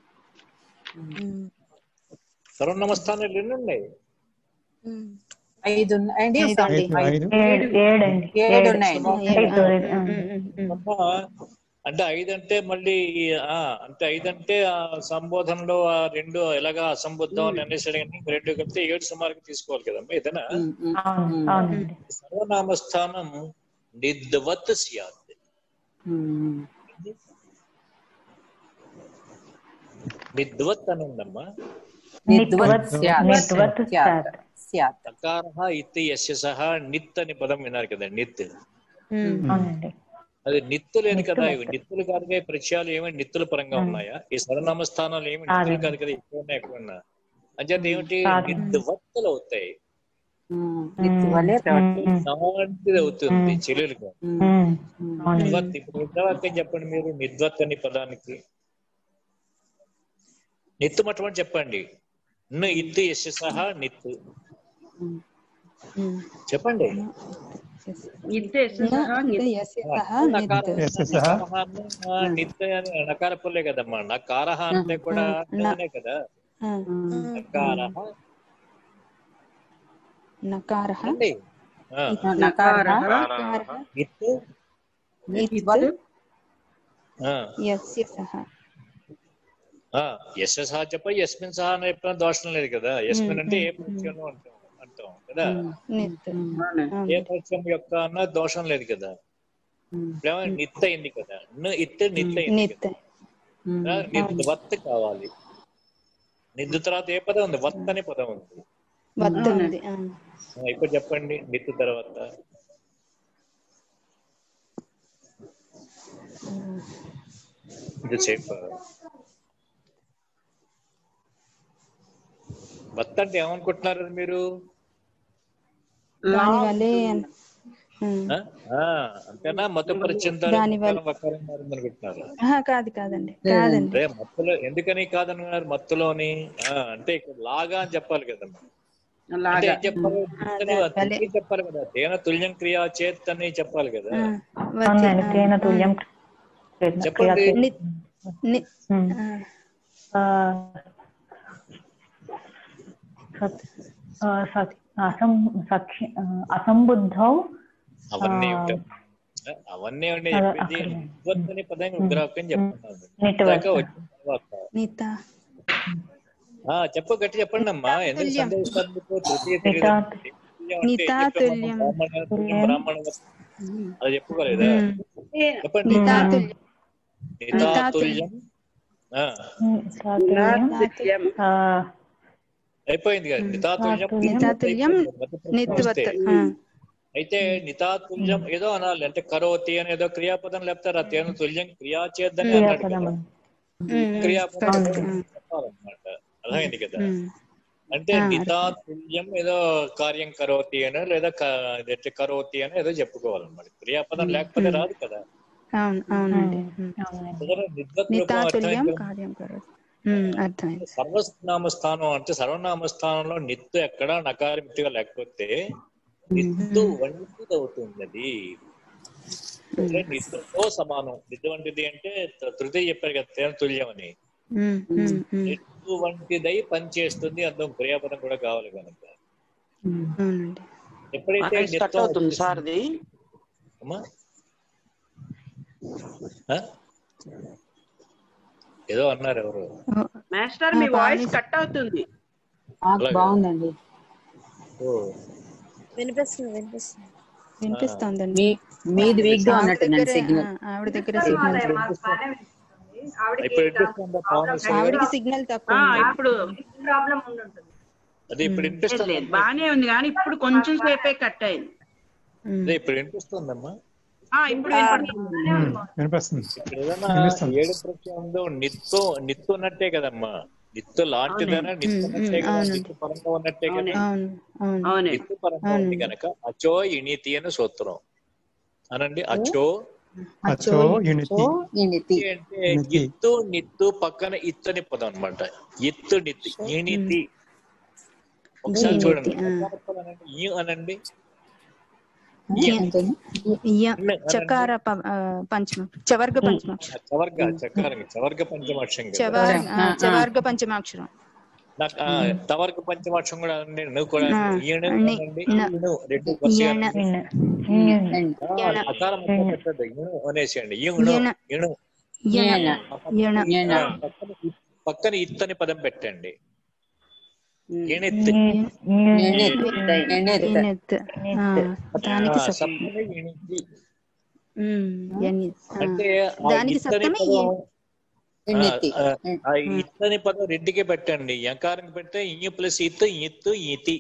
సర్వనామస్థానాలు ఎన్ని ఉన్నాయి ఐదు ఉన్నాయండి ఐదు, ఐదు. ఏడు ఏడండి ఏడు ఉన్నాయండి ఐదు, ఐదు, ఆ. అంటే ఐదు అంటే మళ్ళీ ఈ- ఆ అంటే ఐదు అంటే ఆ సంబోధనలో ఆ రెండు ఎలాగా అసంబుద్ధం అని అనేసాడు కానీ ఇంక రెండు కలిపితే ఏడు సుమారుగా తీసుకోవాలి కదమ్మా ఏదైనా అవును అవునండి సర్వనామస్థానం నిద్వత్ స్యాత్ నిద్వత్ అని ఉందమ్మా నిద్వత్ నిద్వత్ స్యాత్ స్యాత్ అకార ఇత్ యస్య సహా నిత్ అని పదం విన్నారు కదా నిత్ అవునండి అది నిత్తులు లేని కదా ఇవి నిత్తులు కాదుగా ఈ ప్రత్యయాలు ఏమి నిత్తుల పరంగా ఉన్నాయా ఈ సర్వనామ స్థానాలు ఏమి నిత్తులు కాదు కదా ఎక్కువ ఉన్నాయి ఎక్కువ ఉన్నా అంచేత ఏమిటి నిద్వత్తులు అవుతాయి వలే అలాంటిది అవుతుంది చెల్లెలుగా నిద్వత్ ఇప్పుడు నిద్రవాక్యం చెప్పండి మీరు నిద్వత్ అని పదానికి నిత్తు మట్టమని చెప్పండి ను ఇత్తు యశ సహా నిత్తు చెప్పండి నిత్య అని నకార పొల్లే కదమ్మా నకారహ అంటే కూడా అనే కదా నకారహ నకార అండి ఆ, నిత్తు ఆ, యస్య సహ ఆ, యస్య సహా చెప్ప యస్మిన్ సహా అని చెప్పిన దోషం లేదు కదా యస్మిన్ అంటే ఏ ప్రత్యయం అంటాం అంటాం కదా నిత్ ఏ ప్రత్యయం యొక్క అన్న దోషం లేదు కదా ఇప్పుడేమో నిత్త అయింది కదా ను ఇత్త నిత్త అయింది నిత్ కదా నిత్ వత్ కావాలి నిద్దు తర్వాత ఏ పదం ఉంది వత్ అనే పదం ఉంది వద్ద ఉంది ఆ. ఆ, ఇప్పుడు చెప్పండి నిత్తు తర్వాత ఇది సేపు వత్ అంటే ఏమనుకుంటున్నారు మీరు దాని వల్లే ఉమ్. ఆ? ఆ, అంతేనా మత పరిచింత దాని వల్ల- అనుకుంటున్నారు ఆహా, కాదు కాదండి కాదండి అంటే మత్తులో ఎందుకని కాదనుకున్నారు మత్తులోని ఆ, అంటే ఇక్కడ లాగా అని చెప్పాలి కదమ్మా అంటే ఏం చెప్పాలి అని తిరిగి చెప్పాలి కదా తేన తుల్యం క్రియా చేత్ అని చెప్పాలి కదా అవునండి తేన తుల్యం చెప్పండి ని- ఆ, సత్- ఆ, సత్- అసం సఖ్య ఆ, అసంబుద్ధౌ అవన్నీ ఆ, ఏమిటమ్మా? అవన్నీ ఉండే అదే చెప్పింది అక్కడ. నిద్వత్ అనే పదాన్ని విగ్రహం చెప్తున్నాను నిట్వత్. ఇందాక వచ్చిన తర్వాత నిత ఆ చెప్ప గట్టి చెప్పండి అమ్మా ఎందుకు తుల్యం. సందేహిస్తారు మీకు తృతీయ నితా తెలియదు నితా తుల్యం. బ్రాహ్మణ తుల్యం, బ్రాహ్మణ అది చెప్పుకోలేదా చెప్పండి నితా తుల్యం నితా తుల్యం ఆ, తుల్యం, ఆ, అయిపోయింది కదా నితాతుల్యం నితాతుల్యం నిత్వత్ ఆ. అయితే నితాతుల్యం ఏదో అనాలి అంటే కరోతి అని ఏదో క్రియాపదం లేకపోతే ఆ తేను తుల్యం క్రియా చేద్దని అన్నాడు క్రియాపదం కదా ఉమ్, క్రియాపదం correct. ఆ. చెప్పాలన్నమాట అర్థమైంది కదా ఉమ్. అంటే ఆ, నితాతుల్యం ఏదో కార్యం కరోతి అని లేదా క- అదే కరోతి అని ఏదో చెప్పుకోవాలన్నమాట క్రియాపదం లేకపోతే రాదు కదా అవును అవునండి ఉమ్. అందుకని నిద్వత్ రూపం నితాతుల్యం అర్థమైంది కదా? కార్యం కరోతి ఉమ్, అర్థమైంది సర్వనామ స్థానం అంటే సర్వనామ స్థానంలో నిత్తు ఎక్కడా నకారమితిగా లేకపోతే నిత్తు వంటిది అవుతుంది అది అంటే నిత్తుతో సమానం నిత్తు వంటిది అంటే త- తృతీయ చెప్పారు కదా తేన తుల్యం అని ఉమ్, ఉమ్, ఉమ్. నిత్తు వంటిదై పనిచేస్తుంది అందులో క్రియాపదం కూడా కావాలి కనుక అవునండి ఎప్పుడైతే వాయిస్ కట్ నిత్యం అవుతుంది సార్ ఇది అమ్మా ఆ? ఏదో అన్నారు ఎవరు మాస్టర్ మీ వాయిస్ కట్ అవుతుంది అలాగా? బాగుందండి ఓ వినిపిస్తుంది వినిపిస్తుంది వినిపిస్తోందండి మీ మీది వీక్ గా ఆవిడ ఉన్నట్టుందండి దగ్గర సిగ్నల్ ఆ, ఆవిడ దగ్గర సిగ్నల్ ఇప్పుడు వినిపిస్తుందా పవన్ ఆవిడకి సిగ్నల్ తక్కువ ఆ, ఉంది. ఇప్పుడు ప్రాబ్లం ఉండుంటుంది అదే ఇప్పుడు లేదు వినిపిస్తుంది లేదు బానే ఉంది కానీ ఇప్పుడు కొంచెం సేపే కట్ అయింది అదే ఇప్పుడు వినిపిస్తుందమ్మా ఆ ఇప్పుడు వినపడుతుంది వినిపిస్తుంది ఇక్కడ ఏదైనా వినిపిస్తుంది ఏడు ప్రత్యయం ఉందో నిత్తు నిత్తు ఉన్నట్టే కదమ్మా నిత్తు లాంటిదైనా నిత్తు ఉన్నట్టే కదా అవునండి. నిత్తు పరంగా ఉన్నట్టే కదా అవును అవును అవునండి నిత్తు పరంగా ఉంది కనుక అచో ఇణితి అని సూత్రం అనండి అచో అచ్చో యూనిటీ ఇనితి అంటే ఇణితి. ఇత్తు నిత్తు పక్కన ఇత్తని పదం అన్నమాట ఇత్తు నిత్తి ఇణితి ఒకసారి ఇణితి, చూడండి ఆ. చకార పదం అనండి, ఈ అనండి ఏంటండి? య- చకార ప- ఆ, పంచమ చవర్గ పంచమాక్షరం చవర్గ చకారం చవర్గ పంచమాక్షం కదా చవర్ ఆ, ఆ. చవర్గ పంచమాక్షరం నాకు ఆ, తవర్గ పంచమాక్షం కూడా అనండి నువ్వు కూడా ఆ, ఈయన ని- అనండి న- ఈయన రెండు వరుసగా ఈయన. అనండి. ఇన్న అండి. ఆ, అకారం అంతా పెట్టద్దు ఈయన అనేసేయండి ఈయన ఈయన. ఈయన యణ ఈయన. యణ ఈయన. ఆ, పక్కన ఇ- పక్కన ఇత్తని పదం పెట్టండి ఈయనెత్తి ఎనెత్. ఎనెత్. ఎనెత్. ఆ, దానికి ఆ, సప్తమి సప్తమి ఈయనెత్తి. ఉమ్, ఎని- ఆ. అంటే ఆ దానికి ఇత్తని సప్తమి పదం ఇనితి. ఆ, ఆ ఇత్తని పదం రెండుకే పెట్టండి ఎంకారం పెడితే ఇయ్య ప్లస్ ఇత్తు ఇత్తు ఇతి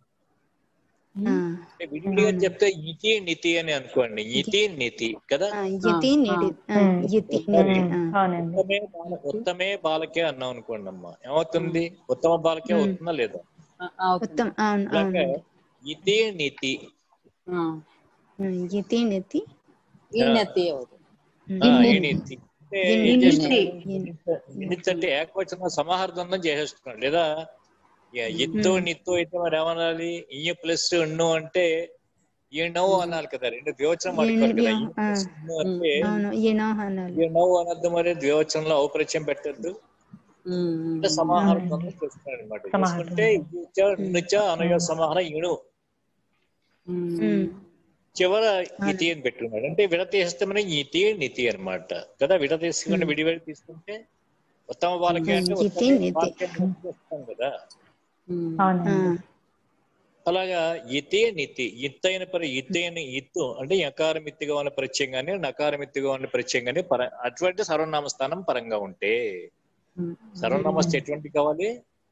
ఆ, అంటే విడివిడిగా చెప్తే ఇతి నితి అని అనుకోండి ఇతి నితి కదా ఆ, యతి నిడి ఆ, యతి నిడి ఆ. అవునండి ఉత్తమే బాల ఉత్తమే బాలకే అన్నాం అనుకోండి అమ్మా ఏమవుతుంది ఉత్తమ బాలకే అవుతుందా లేదా ఆ, అవుతుంది. ఉత్తమ్ అవును అలాగే అవును ఇతి నితి ఆ. ఉమ్, యతి నితి ఇనతి అవుతుంది. ఆ, ఈ నితి అంటే ఏం ఇనితి. చేస్తున్నాడు? నితి అంటే ఏకవచన సమాహార్థం చేసేస్తున్నాడు లేదా ఇ- ఇత్తు నిత్తు అయితే మరి ఏమనాలి ఇయ్య ప్లస్ ఇన్ను అంటే ఈనో అనాలి కదా రెండు ద్వివచనం వాడుకోవాలి కదా ఇయ్య ఆ. ప్లస్ ఇన్ను అంటే అవును ఈనో అనాలి ఈనో అనద్దు మరి ద్వివచనంలో ఔపరిచయం పెట్టద్దు ఉమ్, అంటే సమాహారం చేస్తున్నాడు అనమాట చూసుకుంటే ఇచ్చ, నిచ్చ అనయ సమాహారం ఇణు ఉమ్, ఉమ్, చివర ఇతి అని పెట్టుకున్నాడు అంటే విడతీస్తామని ఇతి నితి అన్నమాట కదా విడతీసుకుని విడివిడి తీసుకుంటే ఉత్తమ బాలకే అంటే ఇతి, ఉత్తమ నితి. బాలకే అని చేస్తాం కదా ఉమ్. ఆ, అవునండి అలాగా ఇతే నితి ఇత్తైన పరి ఇత్తైన ఇత్తు అంటే యకారం ఇత్తిగా ఉన్న ప్రత్యయం కానీ నకారం ఇత్తిగా ఉన్న ప్రత్యయం కానీ పర అటువంటి సర్వనామ స్థానం పరంగా ఉంటే ఉమ్. సర్వనామస్థ ఎటువంటి కావాలి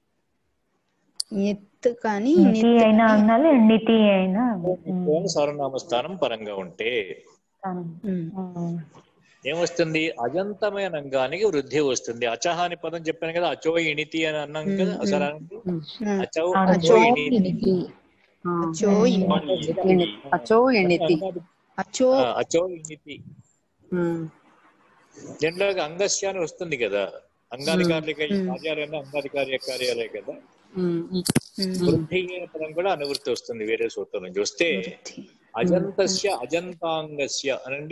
నిత్ కానీ నితి నిత్ అయినా అనాలి నితి అయినా సర్వనామ స్థానం పరంగా ఉంటే ఉమ్, ఉమ్. ఏమొస్తుంది అజంతమైన అంగానికి వృద్ధి వస్తుంది అచహ అని పదం చెప్పాను కదా అచో ఇణితి అని అన్నాం కదా అసలు అనండి. ఆ, అచో అవును. అచో అచో ఇణితి ఇనితి. ఆ. అచో ఇని- ఇని- అచో ఇనితి. అచో ఆ, అచో ఇణితి ఉమ్. దీంట్లో అంగస్య అని వస్తుంది కదా అంగాధికారులకి కార్యాలయం అంగాధికారి కార్యాలయం కదా ఉమ్. ఉమ్. ఉమ్, వృద్ధి అనే పదం కూడా అనువృత్తి వస్తుంది వేరే సూత్రం నుంచి వస్తే వృద్ధి. అజంతస్య అజంతాంగస్య అనండి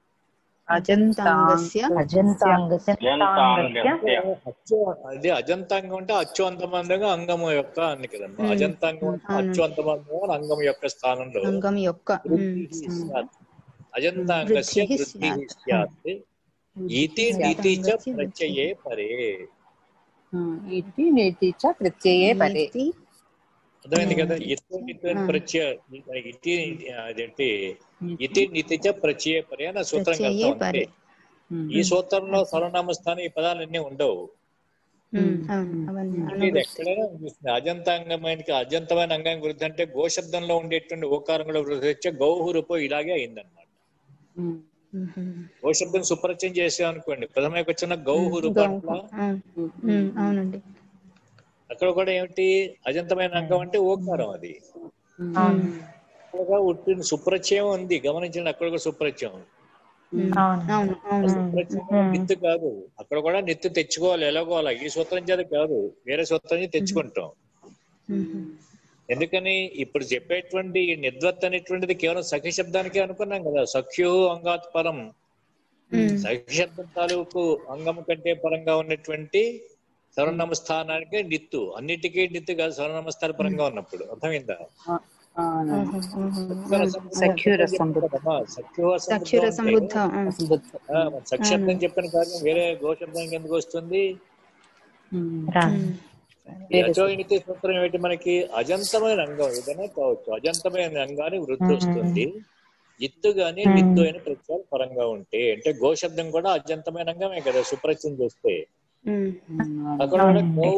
అజంతాంగస్య అజంతాంగస్య తాంగస్య అచ్చు అదే అజంతాంగం అంటే అచ్చు అంతమందంగా అంగము యొక్క అని కదమ్మా అజంతాంగం అంటే అవును. అచ్చు అంతమందంగా అంగం యొక్క స్థానంలో అంగం యొక్క ఉమ్, వృద్ధిః స్యాత్. అజంతాంగస్య వృద్ధిః వృద్ధిః స్యాత్. స్యాత్ ఇతి నీతి చ అజంతాంగస్య ప్రత్యయే పరే ఉమ్. ఇతి నీతి చ ప్రత్యయే పరే నీతి అర్థమైంది కదా ఇతి నిత్య ప్రత్యయ ఇతి అదేంటి ఇతి నీతి చ ప్రత్యయ పరే అన్న సూత్రం ప్రత్యయే కలుగుతా పరే ఉంది ఈ సూత్రంలో సర్వనామ స్థానం ఈ పదాలన్నీ ఉండవు ఉమ్, అవును అవన్నీ ఇది అనువృత్తి ఎక్కడైనా కనిపిస్తుంది అజంతాంగమైన అజంతమైన అంగానికి వృద్ధి అంటే గోశబ్దంలో ఉండేటువంటి ఓకారం కూడా వృద్ధి వచ్చే గౌహు రూపం ఇలాగే అయిందన్నమాట ఉమ్. ఉమ్, గోశబ్దం సుపరిచయం చేసాం అనుకోండి ప్రథమ వచ్చిన గౌహు రూపం గౌ- ఆ, ఉమ్, అవునండి అక్కడ కూడా ఏమిటి అజంతమైన అంగం అంటే ఓకారం అది అవును అక్కడ ఉట్టిన సుప్రత్యయం ఉంది గమనించండి అక్కడ కూడా సుప్రత్యయం ఉమ్, అవును అవును అవును సుప్రత్యయం నిత్తు కాదు అక్కడ కూడా నిత్తు తెచ్చుకోవాలి ఎలాగోవాలా ఈ సూత్రం చేత కాదు వేరే సూత్రం చేత తెచ్చుకుంటాం ఉమ్, ఎందుకని ఇప్పుడు చెప్పేటువంటి ఈ నిర్ద్వత్ అనేటువంటిది కేవలం సఖి శబ్దానికే అనుకున్నాం కదా సఖ్యు అంగాత్ పరం ఉమ్, సఖి శబ్దం తాలూకు అంగము కంటే పరంగా ఉన్నటువంటి సర్వనామ స్థానానికి నిత్తు అన్నిటికీ నిత్తు కాదు సర్వనామ స్థాన పరంగా ఉన్నప్పుడు అర్థమైందా ఆ, అవును. ఆహా, ఆహా, సఖ్యుర సంబుద్ధ. సఖ్యుర సఖ్యుర సంబుద్ధ ఆ, సంబుద్ధ. సక్షబ్దం చెప్పిన కార్యం వేరే గోశబ్దానికి ఎందుకు వస్తుంది ఉమ్. రాను ఉమ్, ఈ అచోయినితి సూత్రం ఏమిటి మనకి అజంతమైన అంగం ఏదైనా కావచ్చు అజంతమైన అంగాన్ని వృద్ధి వస్తుంది ఇత్తు గాని నిత్తు అయిన ప్రత్యయాలు పరంగా ఉంటే అంటే గోశబ్దం కూడా అజంతమైన అంగమే కదా సుప్రత్యం చేస్తే ఉమ్, అక్కడ కూడా గోవు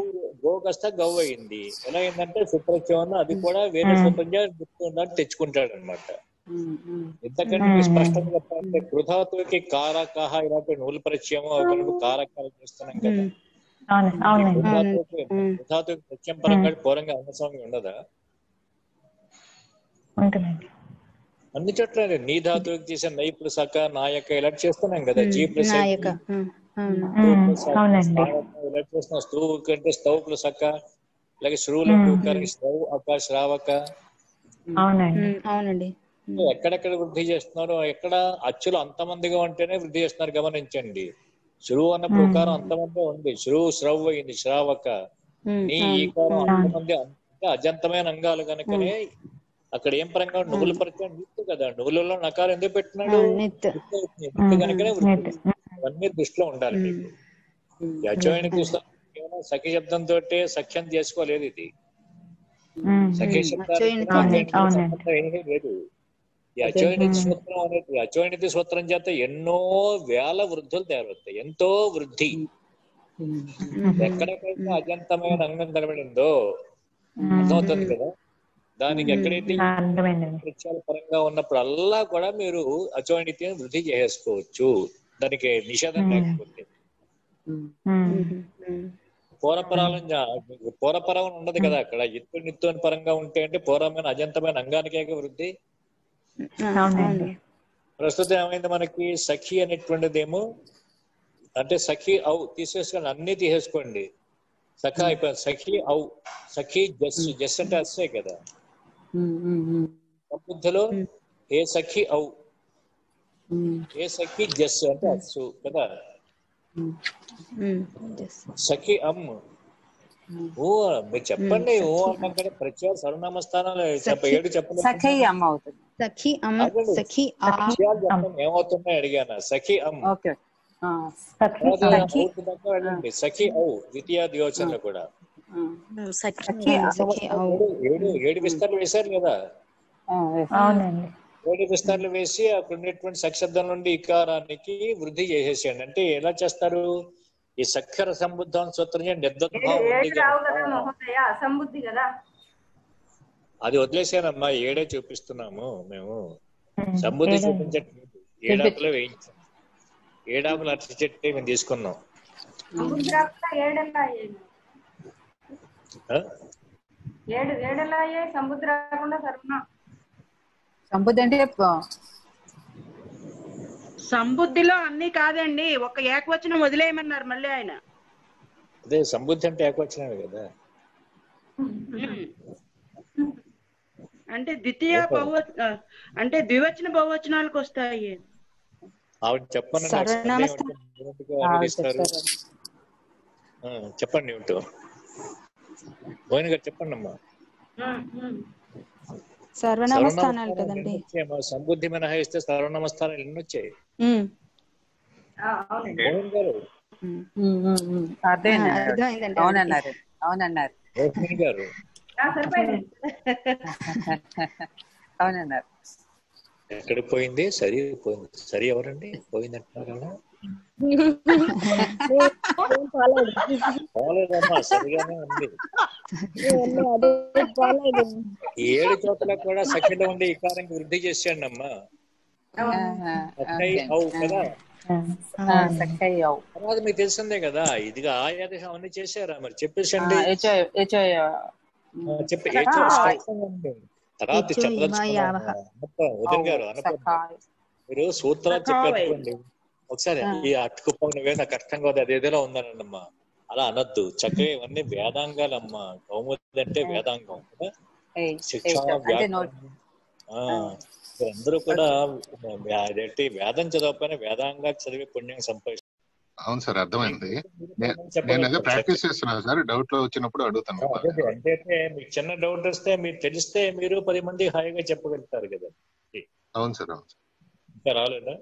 గో కాస్త గవ్ అయింది ఎలా అయిందంటే సుప్రత్యయం అది కూడా వేరే సూత్రంగా గుర్తుందని తెచ్చుకుంటాడు అనమాట ఎంతకంటే మీకు స్పష్టంగా చెప్పాలంటే కృధాతుకి కారకహ ఇలాంటి నూలు పరిచయం అవి కారకాలు చేస్తున్నాం కదా అవును అవునండి కృధాతుకి కృధాతుకి ప్రత్యయం పరంగా పూర్వంగా అవసరం ఉండదా ఉంటుందండి అన్ని చోట్ల నీ ధాతువుకి చేసే నై ప్లస్ అక నాయక ఇలా చేస్తున్నాం కదా జీ ప్లస్ నాయక ఆ, అవును ఉమ్, అవునండి ఇలా చేస్తున్నాం స్తూ కంటే స్టవ్ ప్లస్ అక్క అలాగే శ్రువులకు స్టవ్ అక్క శ్రావక అవునండి ఉమ్, అవునండి ఎక్కడెక్కడ వృద్ధి చేస్తున్నారు ఎక్కడ అచ్చులు అంతమందిగా ఉంటేనే వృద్ధి చేస్తున్నారు గమనించండి శ్రువు అన్న ప్రకారం అంతమంది ఉంది శ్రువు శ్రవ్ అయింది శ్రావక ఉమ్, నీ అవును. ఈకారం అంతమంది అంటే అజంతమైన అంగాలు కనుకనే అక్కడ ఏం పరంగా నువ్వుల పరిచయం నిత్తు కదా నువ్వులలో నకారం ఎందుకు పెట్టినాడు ఆ, నిత్ నిత్తు అవుతుంది. నిత్తు కనుకనే వృద్ధి ఇవన్నీ దృష్టిలో ఉండాలి మీకు ఈ అచ్చమైన కేవలం సఖి శబ్దంతో సఖ్యం చేసుకోలేదు ఇది ఉమ్, సఖి ఉమ్, శబ్దానికి అచ్చోయనితి. అచ్చోయనితికి అవునండి. సంబంధం ఏమీ లేదు ఈ అచ్చోయనితి సూత్రం అనేది అచ్చోయనితి సూత్రం చేత ఎన్నో వేల వృద్ధులు తయారవుతాయి ఎంతో వృద్ధి ఎక్కడెక్కడైతే అజంతమైన అంగం కనబడిందో అర్థమవుతుంది కదా దానికి ఎక్కడైతే ఈ అర్థమైందండి వృక్షాల పరంగా ఉన్నప్పుడల్లా కూడా మీరు అచోనితిని వృద్ధి చేసుకోవచ్చు దానికి నిషేధం లేకపోతే ఉమ్, ఉమ్, పూరపరాలం పూరపరం ఉండదు కదా అక్కడ ఎత్తు నిత్తు అని పరంగా ఉంటే అంటే పూర్వమైన అజంతమైన అంగానికే వృద్ధి ఆ, అవునండి ప్రస్తుతం ఏమైంది మనకి సఖి అనేటువంటిదేమో అంటే సఖి ఔ తీసేసుకోండి అన్ని తీసేసుకోండి సఖ అయిపోయింది సఖి ఔ సఖి జస్ జస్ అంటే అస్సే కదా బుద్ధిలో ఏ సఖి ఔ ఏ సఖి జస్ అంటే అస్సు కదా ఉమ్, yes. సఖి అమ్ ఓ మీరు చెప్పండి ఓ అన్నాక ప్రత్యేక సర్వనామ స్థానాలు చెప్ప ఏడు చెప్పండి సఖై అమ్మ అవుతుంది సఖి అమ్మ ఆగండి. సఖి ఆ విషయాలు చెప్పండి ఏమవుతున్నాయి అడిగాను సఖి అమ్ ఓకే ఆ, సఖి తర్వాత సఖి. ఔ దాకా వెళ్ళండి సఖి ఔ ద్వితీయ దియోచనలు కూడా ఆ, సఖి సఖి ఆ, సఖి ఆ, ఏడు ఏడు ఏడు విస్తారాలు వేశారు కదా ఆ, yes. అవునండి ఏడు విస్తారాలు వేసి అక్కడ ఉన్నటువంటి సక్షబ్దం నుండి ఇకారానికి వృద్ధి చేసేసేయండి అంటే ఎలా చేస్తారు ఈ సఖ్యర సంబుద్ధం సూత్రం ఏడు నిర్దద్భావం ఉంది ఏడు రావు కదా కదా. మహోదయ అసంబుద్ధి కదా అది వదిలేసానమ్మా ఏడే చూపిస్తున్నాము మేము ఉమ్, సంబుద్ధి ఏడండి. చూపించట్లేదు ఏడాకులో వేయించాం ఏడాకులు అరటి చెట్టు మేము తీసుకున్నాం సముద్రాల ఏడెల్లా అయ్యాయి ఆ? ఏడు ఏడెల్లా అయ్యాయి సముద్రం రాకుండా సర్వనా సంబుద్ధి అంటే ఆ, సంబుద్ధిలో అన్ని కాదండి ఒక ఏకవచనం వదిలేయమన్నారు మళ్ళీ ఆయన అదే సంబుద్ధి అంటే ఏకొచ్చినాడు కదా ఉమ్. అంటే ద్వితీయ బహువ ఆ, అంటే ద్వివచన బహువచనాలకు వస్తాయి ఆవిడ చెప్పండి నాకు సర్వనామ సందేహం ఉంటే మీరు ఎందుకు అనువదిస్తారు ఆ, చెప్పండి ఏమిటో మోహిని గారు చెప్పండి అమ్మా సర్వనామ స్థానాలు కదండి వచ్చాయమ్మా సంబుద్ధి మినహాయిస్తే సర్వనామ స్థానాలు ఎన్ని వచ్చాయి ఉమ్, అవునండి మోహన్ గారు ఉమ్. ఉమ్, ఉమ్, ఉమ్. అర్థమైంది ఆ, అర్థమైందండి అవునన్నారు అవునన్నారు మోహిని గారు ఆ, సరిపోయింది అవునన్నారు ఎక్కడికి పోయింది సరి పోయింది సరి ఎవరండి పోయింది అంటున్నారు కదా పోలేదమ్మా సరిగానే ఉంది ఈ ఏడు చోట్ల కూడా సఖిలో ఉండి ఇకారానికి వృద్ధి చేశాడు అమ్మా ఆహా, సఖై ఓకే. ఔ కదా ఆ, సఖై అవు తర్వాత మీకు తెలిసిందే కదా ఇదిగా ఆయాదేశం అవన్నీ చేశారా మరి ఆ, చెప్పేసండి హెచ్ఐ హెచ్ఐ ఆ, చెప్పి ఏ చోట స్పష్టంగా ఉంది. తర్వాత హెచ్చు చెప్పదలుచుకున్నాను ఇమాయావహ. అన్నపూర్ణ, ఉదయ్ గారు అన్నపూర్ణ సఖాయ్ మీరు సూత్రాలు సఖావై. చెప్పారనుకోండి ఒకసారి ఈ అట్టుకుప్ప నువ్వే నాకు కష్టంగా ఉంది అదేదైనా ఉందనమ్మా అలా అనొద్దు చక్కగా ఇవన్నీ వేదాంగాలమ్మా కౌముది అంటే వేదాంగం కదా ఏయ్, శిక్ష ఏయ్, అంటే నోట్ వ్యాకరణం ఆ, అందరూ కూడా అదేంటి వేదం చదవకపోయినా వేదాంగా చదివి పుణ్యం సంపాదిస్తారు అవును సార్ అర్థమైంది నే- నేను చెప్పగలుగుతారు. అదే ప్రాక్టీస్ చేస్తున్నాను సార్ డౌట్ లో వచ్చినప్పుడు అడుగుతాను అదే అదే. అంటే మీకు చిన్న డౌట్ వస్తే మీరు తెలిస్తే మీరు పది మంది హాయిగా చెప్పగలుగుతారు కదా అవును సార్ అవును సార్ ఇంకా రాలేదా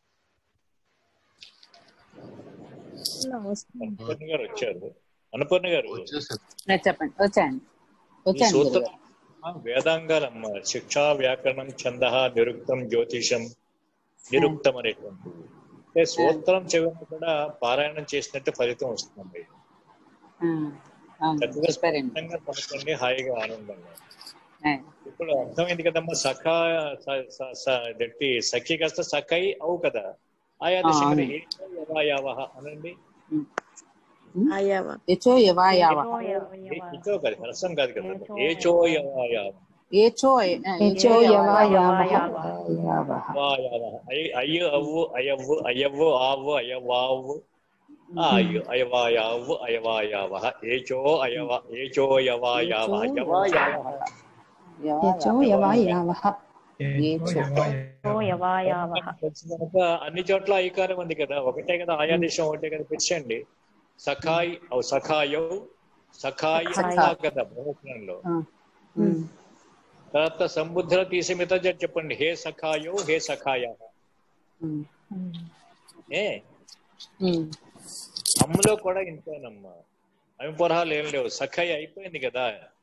అన్నపూర్ణ గారు వచ్చారు అన్నపూర్ణ గారు వచ్చేసారు నేను చెప్పండి వచ్చాయండి ఈ వచ్చాను సూత్రం గురుగారు. ఆ, వేదాంగాలమ్మ శిక్షా వ్యాకరణం ఛంద నిరుక్తం జ్యోతిషం నిరుక్తం అనేటువంటిది అంటే సూత్రం చివరిని కూడా పారాయణం చేసినట్టు ఫలితం వస్తుంది ఆ, అవును, చక్కగా చెప్పారండి స్పష్టంగా పడుకోండి హాయిగా ఆనందంగా ఆ, ఇప్పుడు అర్థమైంది కదమ్మా సఖా స- స- స- ఇదేంటి సఖి కాస్త సఖై అవు కదా ఆయా ఆ, దశ మీద అవును. ఏచో యవాయావహ అనండి అయ్యావా యచో యవా యావ ఏచో కాదు హ్రస్వం కాదు కదా ఏచో యవాయావ ఏచో ఏచో యవా యావ యావ వాయావహ అయ్య అయ్య అవ్వు అయవ్వు అయ్యవ్వు ఆవు అయ్యవావు ఆ అయ్యు అయవాయావు అయవాయావహ ఏచో అయవ ఏచో యవాయావ యవాయావహ యచో యవా యావ ఏచో ఓ యవాయావహ తెలుసు కనుక అన్ని చోట్ల ఐకారం ఉంది కదా ఒకటే కదా ఆయా దేశం ఒకటే కదా పెట్టండి సఖాయ్ అవు సఖాయో సఖాయి సఖాయ్. అన్నా కదా బహువచనంలో తర్వాత సంబుద్ధుల తీసి మిగతా జర చెప్పండి హే సఖాయో హే సఖాయ ఏ అమ్ములో కూడా ఇంతేనమ్మా అవి పొరహాలు ఏం లేవు సఖాయి అయిపోయింది కదా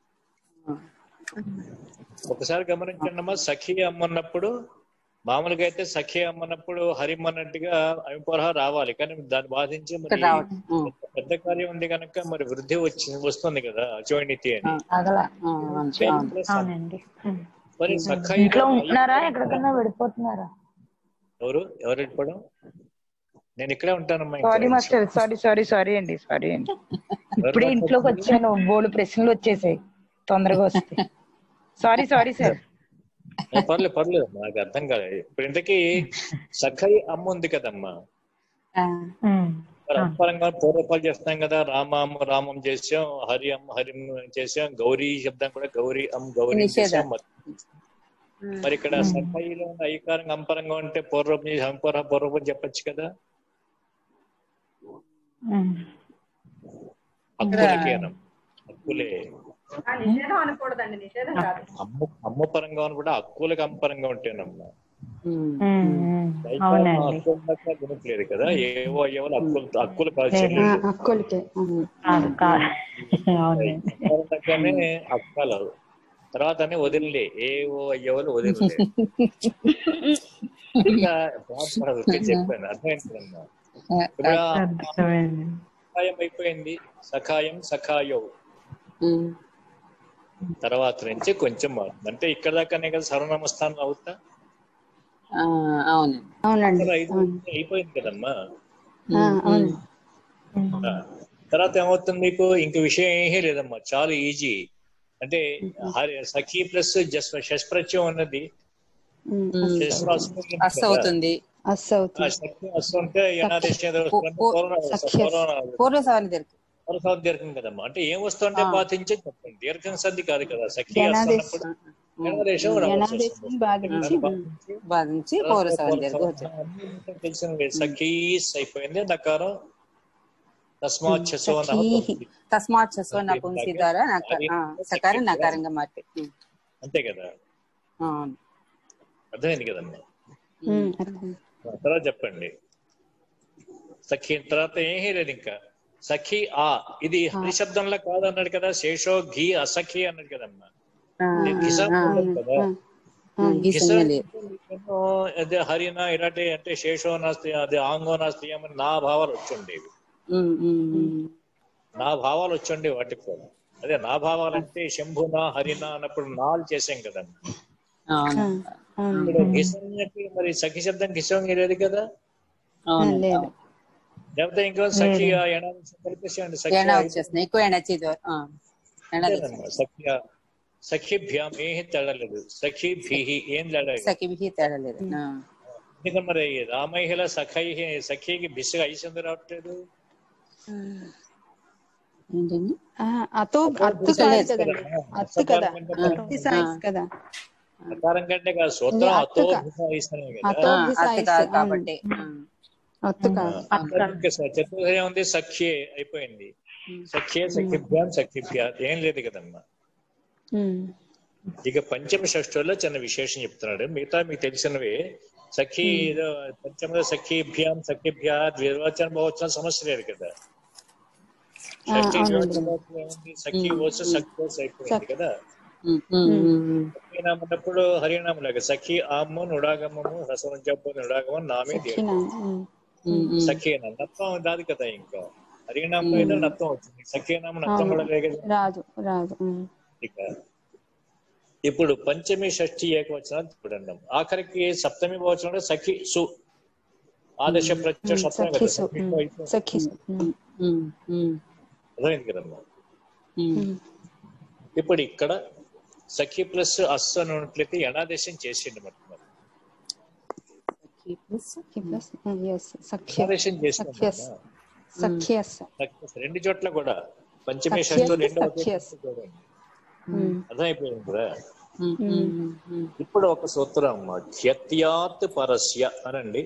ఒకసారి గమనించండి అమ్మా సఖి అమ్మన్నప్పుడు మామూలుగా అయితే సఖి అమ్మన్నప్పుడు హరిం అన్నట్టుగా అవిపొరహ రావాలి కానీ దాన్ని బాధించి మరి ఇక్కడ రావటం ఉమ్. పెద్ద కార్యం ఉంది కనుక మరి వృద్ధి వచ్చి వస్తుంది కదా అచోయినితి ఆ, అని అగల ఆ, అవును, అవును. అవునండి ఉమ్. మరి సఖాయి ఇంట్లో ఉంటున్నారా ఎక్కడికన్నా వెళ్ళిపోతున్నారా ఎవరు ఎవరు వెళ్ళిపోవడం నేను ఇక్కడే ఉంటానమ్మా ఇంకా. Sorry master sorry sorry sorry అండి సారీ అండి ఎవరు ఇప్పుడే ఇంట్లోకి మాట్లాడుతున్నారు? వచ్చాను బోర్డు ప్రశ్నలు వచ్చేసాయి తొందరగా వస్తే సారీ సారీ సార్ ఏ, పర్లేదు పర్లేదు నాకు అర్థం కాలేదు ఇప్పుడు ఇంతకీ సఖాయి అమ్మ ఉంది కదమ్మా ఆ, ఉమ్. మరి అంతరంగా పూర్వపాలు చేస్తాం కదా రామం రామం చేసాం హరి అమ్ హరిం చేసాం గౌరీ శబ్దం కూడా గౌరీ అమ్ గౌరీ నిషేధం. చేసాం మరి- మరి ఇక్కడ సఫాయిలో ఉన్న ఐకారంగా అంపరంగా ఉంటే పూర్వపం చేసి అంపర పూర్వపం చెప్పొచ్చు కదా ఉమ్. హక్కులకి అనం హక్కులే ఆ నిషేధం అనకూడదండి నిషేధం కాదు అమ్మ అమ్మ పరంగా ఉన్న కూడా హక్కులకి అంపరంగా ఉంటేనమ్మా ఉమ్, ఉమ్, ఉమ్. అవునండి గుణట్లేదు కదా ఏవో ఏవో హక్కులు హక్కులు కాదు లేదు. చెల్లెళ్ళు అక్కలకే కాదు కాదు అవునండి దగ్గరనే అక్కలు తర్వాత అన్ని వదిలే ఏవో అయ్యేవాళ్ళు వదిలే ఇంకా బాధపడదు ఊరికే చెప్పాను అర్థమైందమ్మా ఇప్పుడు ఆ అర్థమైంది సఖాయం అయిపోయింది సఖాయం సఖాయో ఉమ్. తర్వాత నుంచి కొంచెం మారుతుంది అంటే ఇక్కడ దాకానే కదా సర్వనామస్థానం అవుతా ఆ, అవును అవునండి అసలు ఐదు అయిపోయింది కదమ్మా ఆ, అవును ఆ. తర్వాత ఏమవుతుంది మీకు ఇంక విషయం ఏమీ లేదమ్మా చాలా ఈజీ అంటే హరి సఖీ ప్లస్ జస్ షష్ప్రత్యం అన్నది ఉమ్, ఉమ్. శస్త్రాస్త్రం అస్స అవుతుంది అస్స అవుతుంది శక్తి అస్త్రం అంటే యనాదేశం పూ- పూ- పూర్వ సవరణ దీర్ఘం దీర్ఘం కదమ్మా అంటే ఏం వస్తుంటే ఆ. బాధించే చెప్పండి దీర్ఘం సంధి కాదు కదా సఖీ యనాదేశం. వస్తున్నప్పుడు యనాదేశం రావాల్సి యనాదేశం వస్తుంది. బాధించి బాధించి బాధించి పూర్వ సవరణ దీర్ఘం వచ్చింది అన్ని తెలిసినవే సఖీస్ అయిపోయింది నకారం తస్మాత్ చసో సఖీహి. తస్మాత్ చస్వ నపుంసి ద్వారా నక- ఆ, సకారం నకారంగా మార్పి ఉమ్. అంతే కదా అవును అర్థమైంది కదమ్మా ఉమ్, అర్థం ఆ తర్వాత చెప్పండి సఖీ తర్వాత ఏమీ లేదు ఇంకా సఖీ ఆ ఇది హరిశబ్దంలో కాదు అన్నాడు కదా శేషో ఘీ అసఖి అన్నాడు కదమ్మా ఆ, ఇది ఘిసం ఆ, ఉండదు కదా ఆ, ఈ ఘిసం సంజ్ఞ లేదు ఎన్నో అదే హరిన ఇలాంటి అంటే శేషో నాస్తి అదే ఆంగో నాస్తి అని నా భావాలు వచ్చుండేవి ఉమ్, ఉమ్, ఉమ్. నా భావాలు వచ్చండి వాటికి కూడా అదే నా భావాలు అంటే శంభునా హరినా అన్నప్పుడు నాలు చేసాం కదమ్మా అవును అవును ఇప్పుడు ఘిసం అంటే మరి సఖి శబ్దం ఘిసం లేదు కదా అవును లేదు లేకపోతే ఇంకో సఖి ఎనాలి కలిపేసేయండి సఖి ఎండ వచ్చేస్తుంది ఎక్కువ ఎండ వచ్చేది ఆ, ఎండ అంతేనమ్మా. సఖ్య సఖిభ్యాం ఏం తేడలేదు సఖిభి ఏం తేడా సఖిభి తేడా లేదు ఆ. ఎందుకంటే మరి రామయ్యల సఖై సఖికి బిస్సుగా ఐసంది రావట్లేదు ఏంటండి ఆ, అతో అత్తు కాదు కదండి అత్తు కదా అత్తి సాయిస్ కదా ప్రకారం కంటే కాదు సూత్రం ఇది అతో అత్తుక. భిస ఐసనే కదా అతో ఆ, అత్త సాయిస్ కాదు అవును. కాబట్టి ఆ. అత్తు కాదు ఇంకా చతుర్థి ఉంది సఖ్యే అయిపోయింది సఖ్యే సఖిభ్యాం సఖిభ్యా ఏం లేదు కదమ్మా ఉమ్, ఇక పంచమ షష్ఠుల్లో చిన్న విశేషం చెప్తున్నాడు మిగతా మీకు తెలిసినవి సఖీ ఏదో పంచమ సఖీభ్యాం సఖిభ్యా ద్వివచన బహువచన సమస్య లేదు కదా ఆ, షష్ఠి అవునండి. ద్వివచన బహువచనం ఏముంది సఖీ వచ్చు సఖి వచ్చు అయిపోయింది కదా ఉమ్, ఉమ్, ఉమ్, ఉమ్. సఖీనామన్నప్పుడు హరినామలాగా సఖీ ఆము నుడాగమము రసం జబ్బు నుడాగమం నామే సఖినా ఉమ్, ఉమ్, ఉమ్. సఖీన నత్వం దాది కదా ఇంకా హరినామం అయినా నత్వం వచ్చింది సఖ్యనామం నత్వం అవును. కూడా లేదు కదా రాదు రాదు ఉమ్. ఇక ఇప్పుడు పంచమి షష్ఠి ఏకవచనాలు చూడండి ఆఖరికి సప్తమి బహువచనంలో సఖి సు ఆదర్శ ప్రత్యక్ష ఉమ్, సప్తమి కదా సఖిసు సఖి ఉమ్, అయిపోయింది. సఖిసు ఉమ్, అర్థమైంది కదమ్మా ఉమ్. ఇప్పుడు ఇక్కడ సఖి ప్లస్ అస్ అని ఉన్నట్లయితే ఎనాదేశం చేసిండు మరి సఖి ప్లస్ ఎస్ సఖ్య ఎనాదేశం చేసిండు సఖ్యస్ సఖ్యస్ సఖ్యస్ రెండు చోట్ల కూడా పంచమి సఖ్యస్, షష్ఠి రెండు ఒకే సఖ్యస్. చోట చూడండి ఉమ్, అర్థమైపోయింది కదా ఉమ్. ఇప్పుడు ఒక సూత్రం అమ్మా ఖ్యత్యాత్ పరస్య అనండి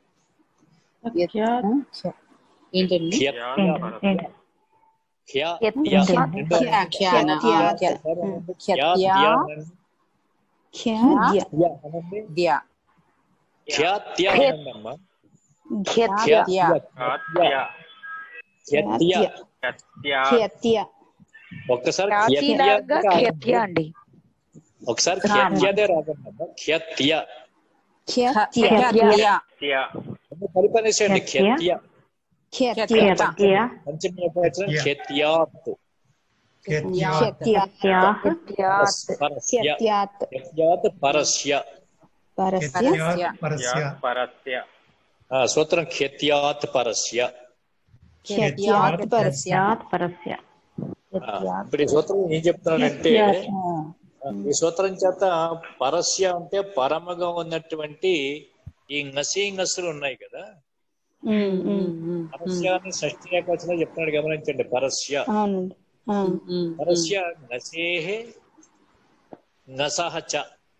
ఏంటండి ఖ్యత్యాత్ ఏంటి? ఖ్యా ఏంటి? యా. ఏంటి? రెండో ఖ్యా, ఖ్యాన, ఆ, ఖ్యాత్యాత్. ఖ్యా. ఒకసారి అనండి. ఖ్యత్యా. ఖ్యా, త్యా అనండి. ఖ్యాద్య త్యా అనండి. ద్యా ఖ్యాత్యా అనండి అమ్మా. ఖ్యాత్య ఖ్యా. ఖ్యాత్యా. ఖ్యత్యా. ఖ్యాత్య ఒక్కసారి ప్రాచీలాగా ఖ్యత్యా క్షత్య అండి ఒకసారి ఖ్యత్యాదే రాదండి అమ్మా ఖ్యత్య ఖ్యాత్య ఖ్యత్యా. పరిపనేసేయండి ఖ్యత్య. ఖ్యత్య ఖ్యాత్య ఖ్యత్య పంచమి ఏకవచనం ఖ్య. ఖ్యత్యాత్ ఖ్యాత్య ఖ్యాత్యాత్ పరస్య ఖ్యాత్యాత్ ఖ్యత్యాత్ పరస్య పరస్య ఖ్యత్యాత్ పరస్య ఆ, సూత్రం ఖ్యత్యాత్ పరస్య ఖ్యాత్యాత్ పరస్య ఖ్యాత్ పరస్య ఆ, ఇప్పుడు ఈ సూత్రం ఏం చెప్తున్నానంటే ఆ, ఈ సూత్రం చేత పరస్య అంటే పరమగా ఉన్నటువంటి ఈ నసి నసులు ఉన్నాయి కదా ఉమ్, ఉమ్. పరస్య అని షష్ఠి ఏకవచనం చెప్తున్నాడు గమనించండి పరస్య అవునండి ఆ, పరస్య నసేహే నసహ చ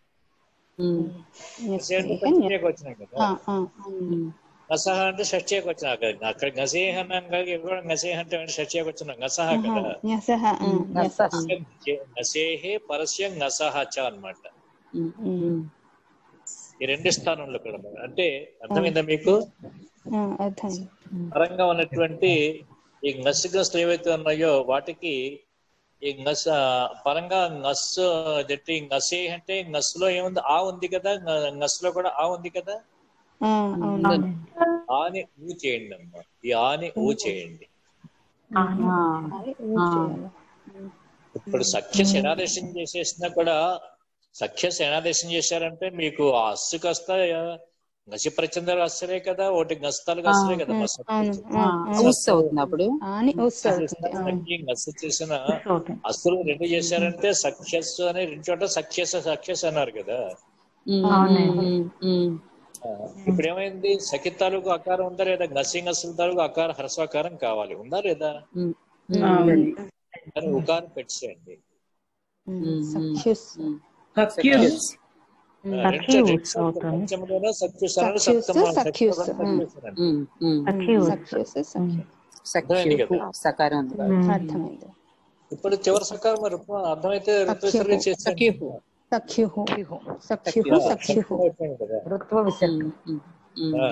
నసే అంటే పంచమి ఏకవచనం కదా ఆ, ఆ, అవునండి. నసహ అంటే షష్ఠి ఏకవచనం అక్కడ అక్కడ నసేహ అన్నాం కదా ఇక్కడ కూడా నసేహ అంటే షష్ఠి ఏకవచనం నసహ ఆహా, కదా న్యసః, ఆ, న్యసః. నసేహే పరస్య నసహ చ అన్నమాట ఉమ్. ఈ రెండు స్థానంలో కూడా మరి. అంటే అర్థమైందా మీకు ఆ, అర్థమైంది పరంగా ఉన్నటువంటి ఈ నస్సు గస్సులు ఏవైతే ఉన్నాయో వాటికి ఈ నస్ పరంగా నస్సు అదేంటి నసే అంటే నస్సులో ఏముంది ఆ ఉంది కదా న- నస్సులో కూడా ఆ ఉంది కదా ఆ, అవునండి ఆని ఊ చేయండి అమ్మా ఈ ఆని ఊ చేయండి అది ఊ చేయాలి. ఇప్పుడు సఖ్య శనాదేశం చేసేసినా కూడా సఖ్య శనాదేశం చేశారంటే మీకు ఆ అస్సు కాస్త నసి ప్రచందలు అస్సలే కదా ఒకటి గస్తాలు అస్సలే కదా మా సఖ్య అవును చేసిన. ఆ, ఆ. ఉస్ అవుతుంది అప్పుడు అని ఉస్ అవుతుంది ఆ. సఖ్య గస్సు చేసిన అవుతుంది అస్సులు రెండు చేశారంటే సఖ్యస్సు అని రెండు చోట సఖ్యస్ సఖ్యస్ అన్నారు కదా అవునండి ఆ, ఇప్పుడు ఏమైంది సఖి తాలూకు ఆకారం ఉందా లేదా నసింగ్ అస్సుల తాలూకు ఆకారం హ్రస్వాకారం కావాలి ఉందా లేదా అవునండి కానీ ఉకారం పెట్టేయండి ఉమ్, సఖ్యుస్ సఖ్యుస్ ఆ, రెండు సఖ్యుస్ రెండు సార్లు అవుతుంది. పంచములోనో సఖ్యుస్ అన్నాడు సఖ్యుస్, సప్తమ సఖ్యుస్, సప్తమ ఉమ్. సఖ్యుస్ అన్నాడు. సఖ్యుస్ సఖ్యుస్ సఖ్యు అర్థమైంది కదా సకారం ఉంది ఉమ్. అర్థమైంది ఇప్పుడు చివరి సకాలం మరి అర్థమైతే ఋతుసర్గ చేసేయండి సఖ్యుహు. సఖ్యు సఖ్యు ఆ, సఖ్యు సఖ్యం అయిపోయింది కదా ఋత్వ విసర్గం ఉమ్, ఉమ్. ఆ.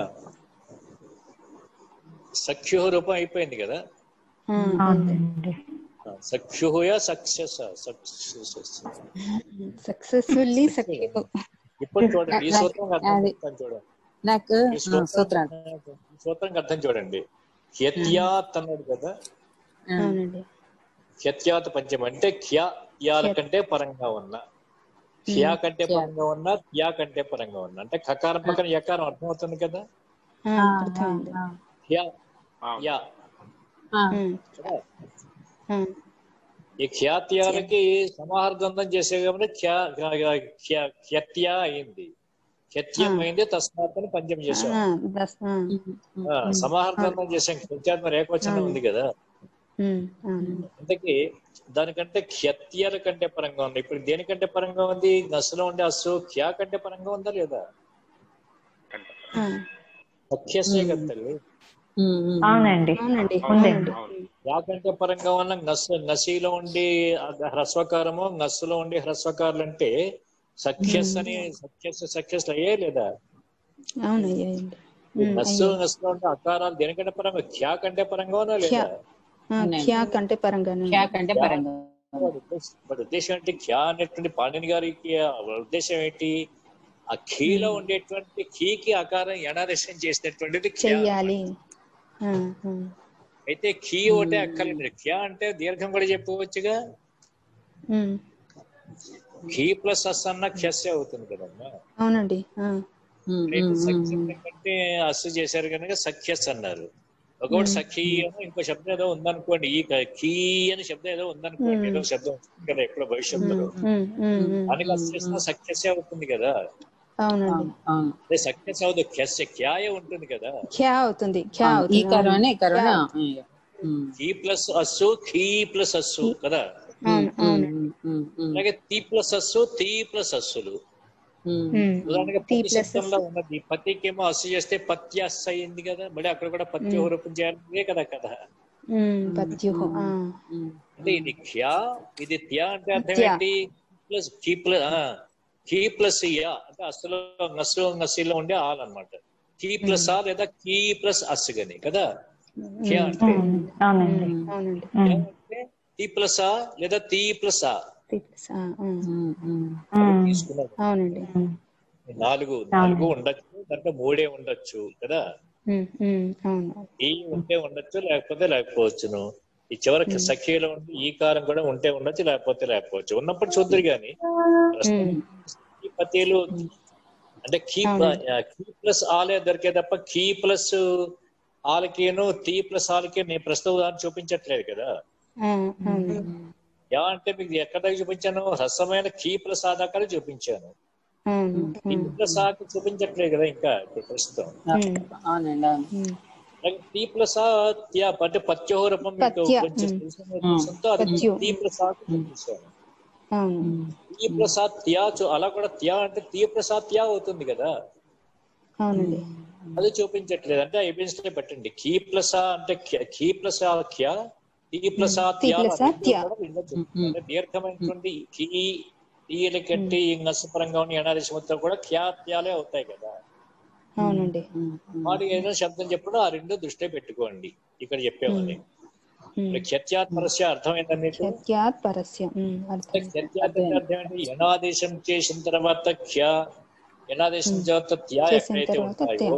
సఖ్యు రూపం అయిపోయింది కదా అవునండి ఆ, సఖ్యుయా సక్సెస్ సక్సెస్ఫుల్లీ సఖ్యు ఇప్పుడు చూడండి ఈ నాకు- సూత్రం అర్థం అది- చెప్తాను చూడండి నాకు ఈ ఆ, సూత్రం సూత్రాలు ఈ సూత్రం అర్థం చూడండి హ్యత్యాత్ అన్నాడు కదా ఆ, అవునండి హ్యత్యాత్ పంచం అంటే ఖ్యా యాల కంటే పరంగా ఉన్న హ్యా కంటే ఖ్యా. పరంగా ఉన్న త్యా కంటే పరంగా ఉన్న అంటే కకారం పక్కన యకారం అర్థమవుతుంది కదా ఆ, ఆ, అర్థమైంది ఆ, హ్యా యా ఆ, ఉమ్, కదా? ఆ, ఈ ఖ్యాత్యాలకి సమాహార్గంధం చేసే కాబట్టి ఖ్యా ఖ్యా- ఖ్యత్యా అయింది ఖ్యత్యం ఆ. అయింది తస్మాత్ అని పంచం చేసాం ఆ, దస్ ఆ, ఉమ్, ఉమ్. ఆ, సమాహార్గంధం చేసాం ఖ్యత్యాత్మ రేఖవచనం ఉంది కదా ఉమ్, అవునండి అందుకే దానికంటే ఖ్యత్యాల కంటే పరంగా ఉంది ఇప్పుడు దేనికంటే పరంగా ఉంది నస్సులో ఉండే అస్సు ఖ్యా కంటే పరంగా ఉందా లేదా ఆ, సఖ్యసే కదా తల్లి ఉమ్, ఉమ్. అవునండి అవునండి ఉందండి. అవునండి ఖ్యా కంటే పరంగా ఉన్న నస్ నసిలో ఉండి హ్రస్వకారము నస్సులో ఉండి హ్రస్వకారులు అంటే సఖ్యస్ అని సఖ్యస్ సఖ్యస్ అయ్యే లేదా అవునయ్యా అండి ఈ నస్సు నస్సులో ఉండే అకారాలు దేనికంటే పరంగా ఖ్యా కంటే పరంగా ఉన్నా లేదా ఖ్యా కంటే పరంగానే ఖ్యా కంటే పరంగా వాడి ఉద్దేశం- వాడి ఉద్దేశం ఏంటి ఖ్యా అనేటువంటి పాణిని గారికి ఆ ఉద్దేశం ఏంటి ఆ ఖీలో ఉండేటువంటి ఖీకి ఆకారం ఎనాదేశం చేసినటువంటిది ఖ్యా చెయ్యాలి ఆ, ఆ. అయితే ఖీ ఒకటే అక్కర్లేదు ఖ్యా అంటే దీర్ఘం కూడా చెప్పవచ్చుగా ఉమ్. ఖీ ప్లస్ అస్ అన్న ఖ్యస్సే అవుతుంది కదమ్మా అవునండి ఆ. అయితే సఖ్యం కంటే అస్సు చేశారు కనుక సఖ్యస్ అన్నారు ఒకటి సఖీ అని ఇంకో శబ్దం ఏదో ఉందనుకోండి ఈ క- ఖీ అని శబ్దం ఏదో ఉందనుకోండి ఏదో శబ్దం వస్తుంది కదా ఎప్పుడో భవిష్యత్తులో ఉమ్, ఉమ్, ఉమ్. దానికి అస్సు చేసిన సఖ్యసే అవుతుంది కదా అవునండి అదే సఖ్యస్ అవుతుంది ఖ్యస్య ఖ్యాయే ఉంటుంది కదా ఖ్యా అవుతుంది ఖ్యా ఈ అవుతుంది కరోనే అవును. కరోనా ఖ్యా. ఖీ ప్లస్ అస్సు ఖీ ప్లస్ అస్సు కదా అవును అవును అలాగే తి ప్లస్ అస్సు తి ప్లస్ అస్సులు ఉమ్. ఉదాహరణగా టీ పతి ప్లస్ శబ్దంలో ఉన్నది పతికేమో అస్సు చేస్తే పత్యాస్ అయింది కదా మళ్ళీ అక్కడ కూడా పత్య ఉమ్. రూపం చేయాలి కదా కదా ఉమ్, పద్యుహు ఆ. అంటే ఇది ఖ్యా ఇది త్యా అంటే అర్థం త్యా. ఏంటి ప్లస్ కీ ప్లస్ కీ ప్లస్ యా అంటే అస్సులో నస్సు నస్సులో ఉండే ఆల్ అన్నమాట కీ ప్లస్ ఆ లేదా కీ ప్లస్ అస్ గని కదా ఖ్యా అంటే అవునండి అవునండి ఖ్యా అంటే టీ ప్లస్ ఆ లేదా టీ ప్లస్ ఆ టీ ప్లస్ ఆ, ఆ. తీసుకున్నాం అవునండి నాలుగు నాలుగు ఉండొచ్చు దాంట్లో మూడే ఉండొచ్చు కదా ఉమ్, ఉమ్, అవును ఈ ఉంటే ఉండొచ్చు లేకపోతే లేకపోవచ్చును ఈ చివరికి సఖీలో ఉండి ఈ కారం కూడా ఉంటే ఉండొచ్చు లేకపోతే లేకపోవచ్చు ఉన్నప్పుడు చూద్దరు గాని ప్రస్తుతం ఈ పతీలు అంటే కీ కీ ప్లస్ ఆలే దొరికే తప్ప కీ ప్లస్ ఆలకేను టీ ప్లస్ ఆలకే నేను ప్రస్తుతం ఉదాహరణ చూపించట్లేదు కదా ఆ, అవును యా అంటే మీకు ఎక్కడ దాకా చూపించాను రసమైన కీ ప్లస్ ఆ దాకా చూపించాను అవును కీ ప్లస్ ఆకి చూపించట్లేదు కదా ఇంకా ఇప్పుడు ప్రస్తుతం అవునండి అవును అలాగే టీ ప్లస్ ఆ త్యా అంటే పత్యోహ రూపం మీకు పత్య, కొంచెం ఉమ్. తెలిసిన ఉద్దేశంతో అది పత్యు. టీ ప్లస్ ఆకి చూపించాను అవును టీ ప్లస్ ఆ త్యా చూ- అలా కూడా త్యా అంటే టీ ప్లస్ ఆ త్యా అవుతుంది కదా అవునండి అది చూపించట్లేదు అంటే ఎవిడెన్స్ లో పెట్టండి కీ ప్లస్ ఆ అంటే ఖ్య- కీ ప్లస్ ఆ ఖ్యా టీ ప్లస్ ఆ టీ త్యా ప్లస్ ఆ రెండు త్యా. కూడా వీళ్ళలో చూపించాలి. అంటే దీర్ఘమైనటువంటి కీ టీల కట్టి నష్టపరంగా ఉన్న ఎనాలిసి మొత్తం కూడా ఖ్యా త్యాలే అవుతాయి కదా అవునండి వాటి ఏదైనా శబ్దం చెప్పడం ఆ రెండు దృష్టిలో పెట్టుకోండి ఇక్కడ చెప్పేవని క్షత్యాత్ పరస్య అర్థమైందా మీకు సత్యాత్ పరస్య ఉమ్, అర్థం క్షత్యాత్ అంటే అర్థం ఏంటి యనాదేశం చేసిన తర్వాత ఖ్యా యనాదేశం తర్వాత త్యా చేసిన ఎక్కడైతే తర్వాత ఉంటాయో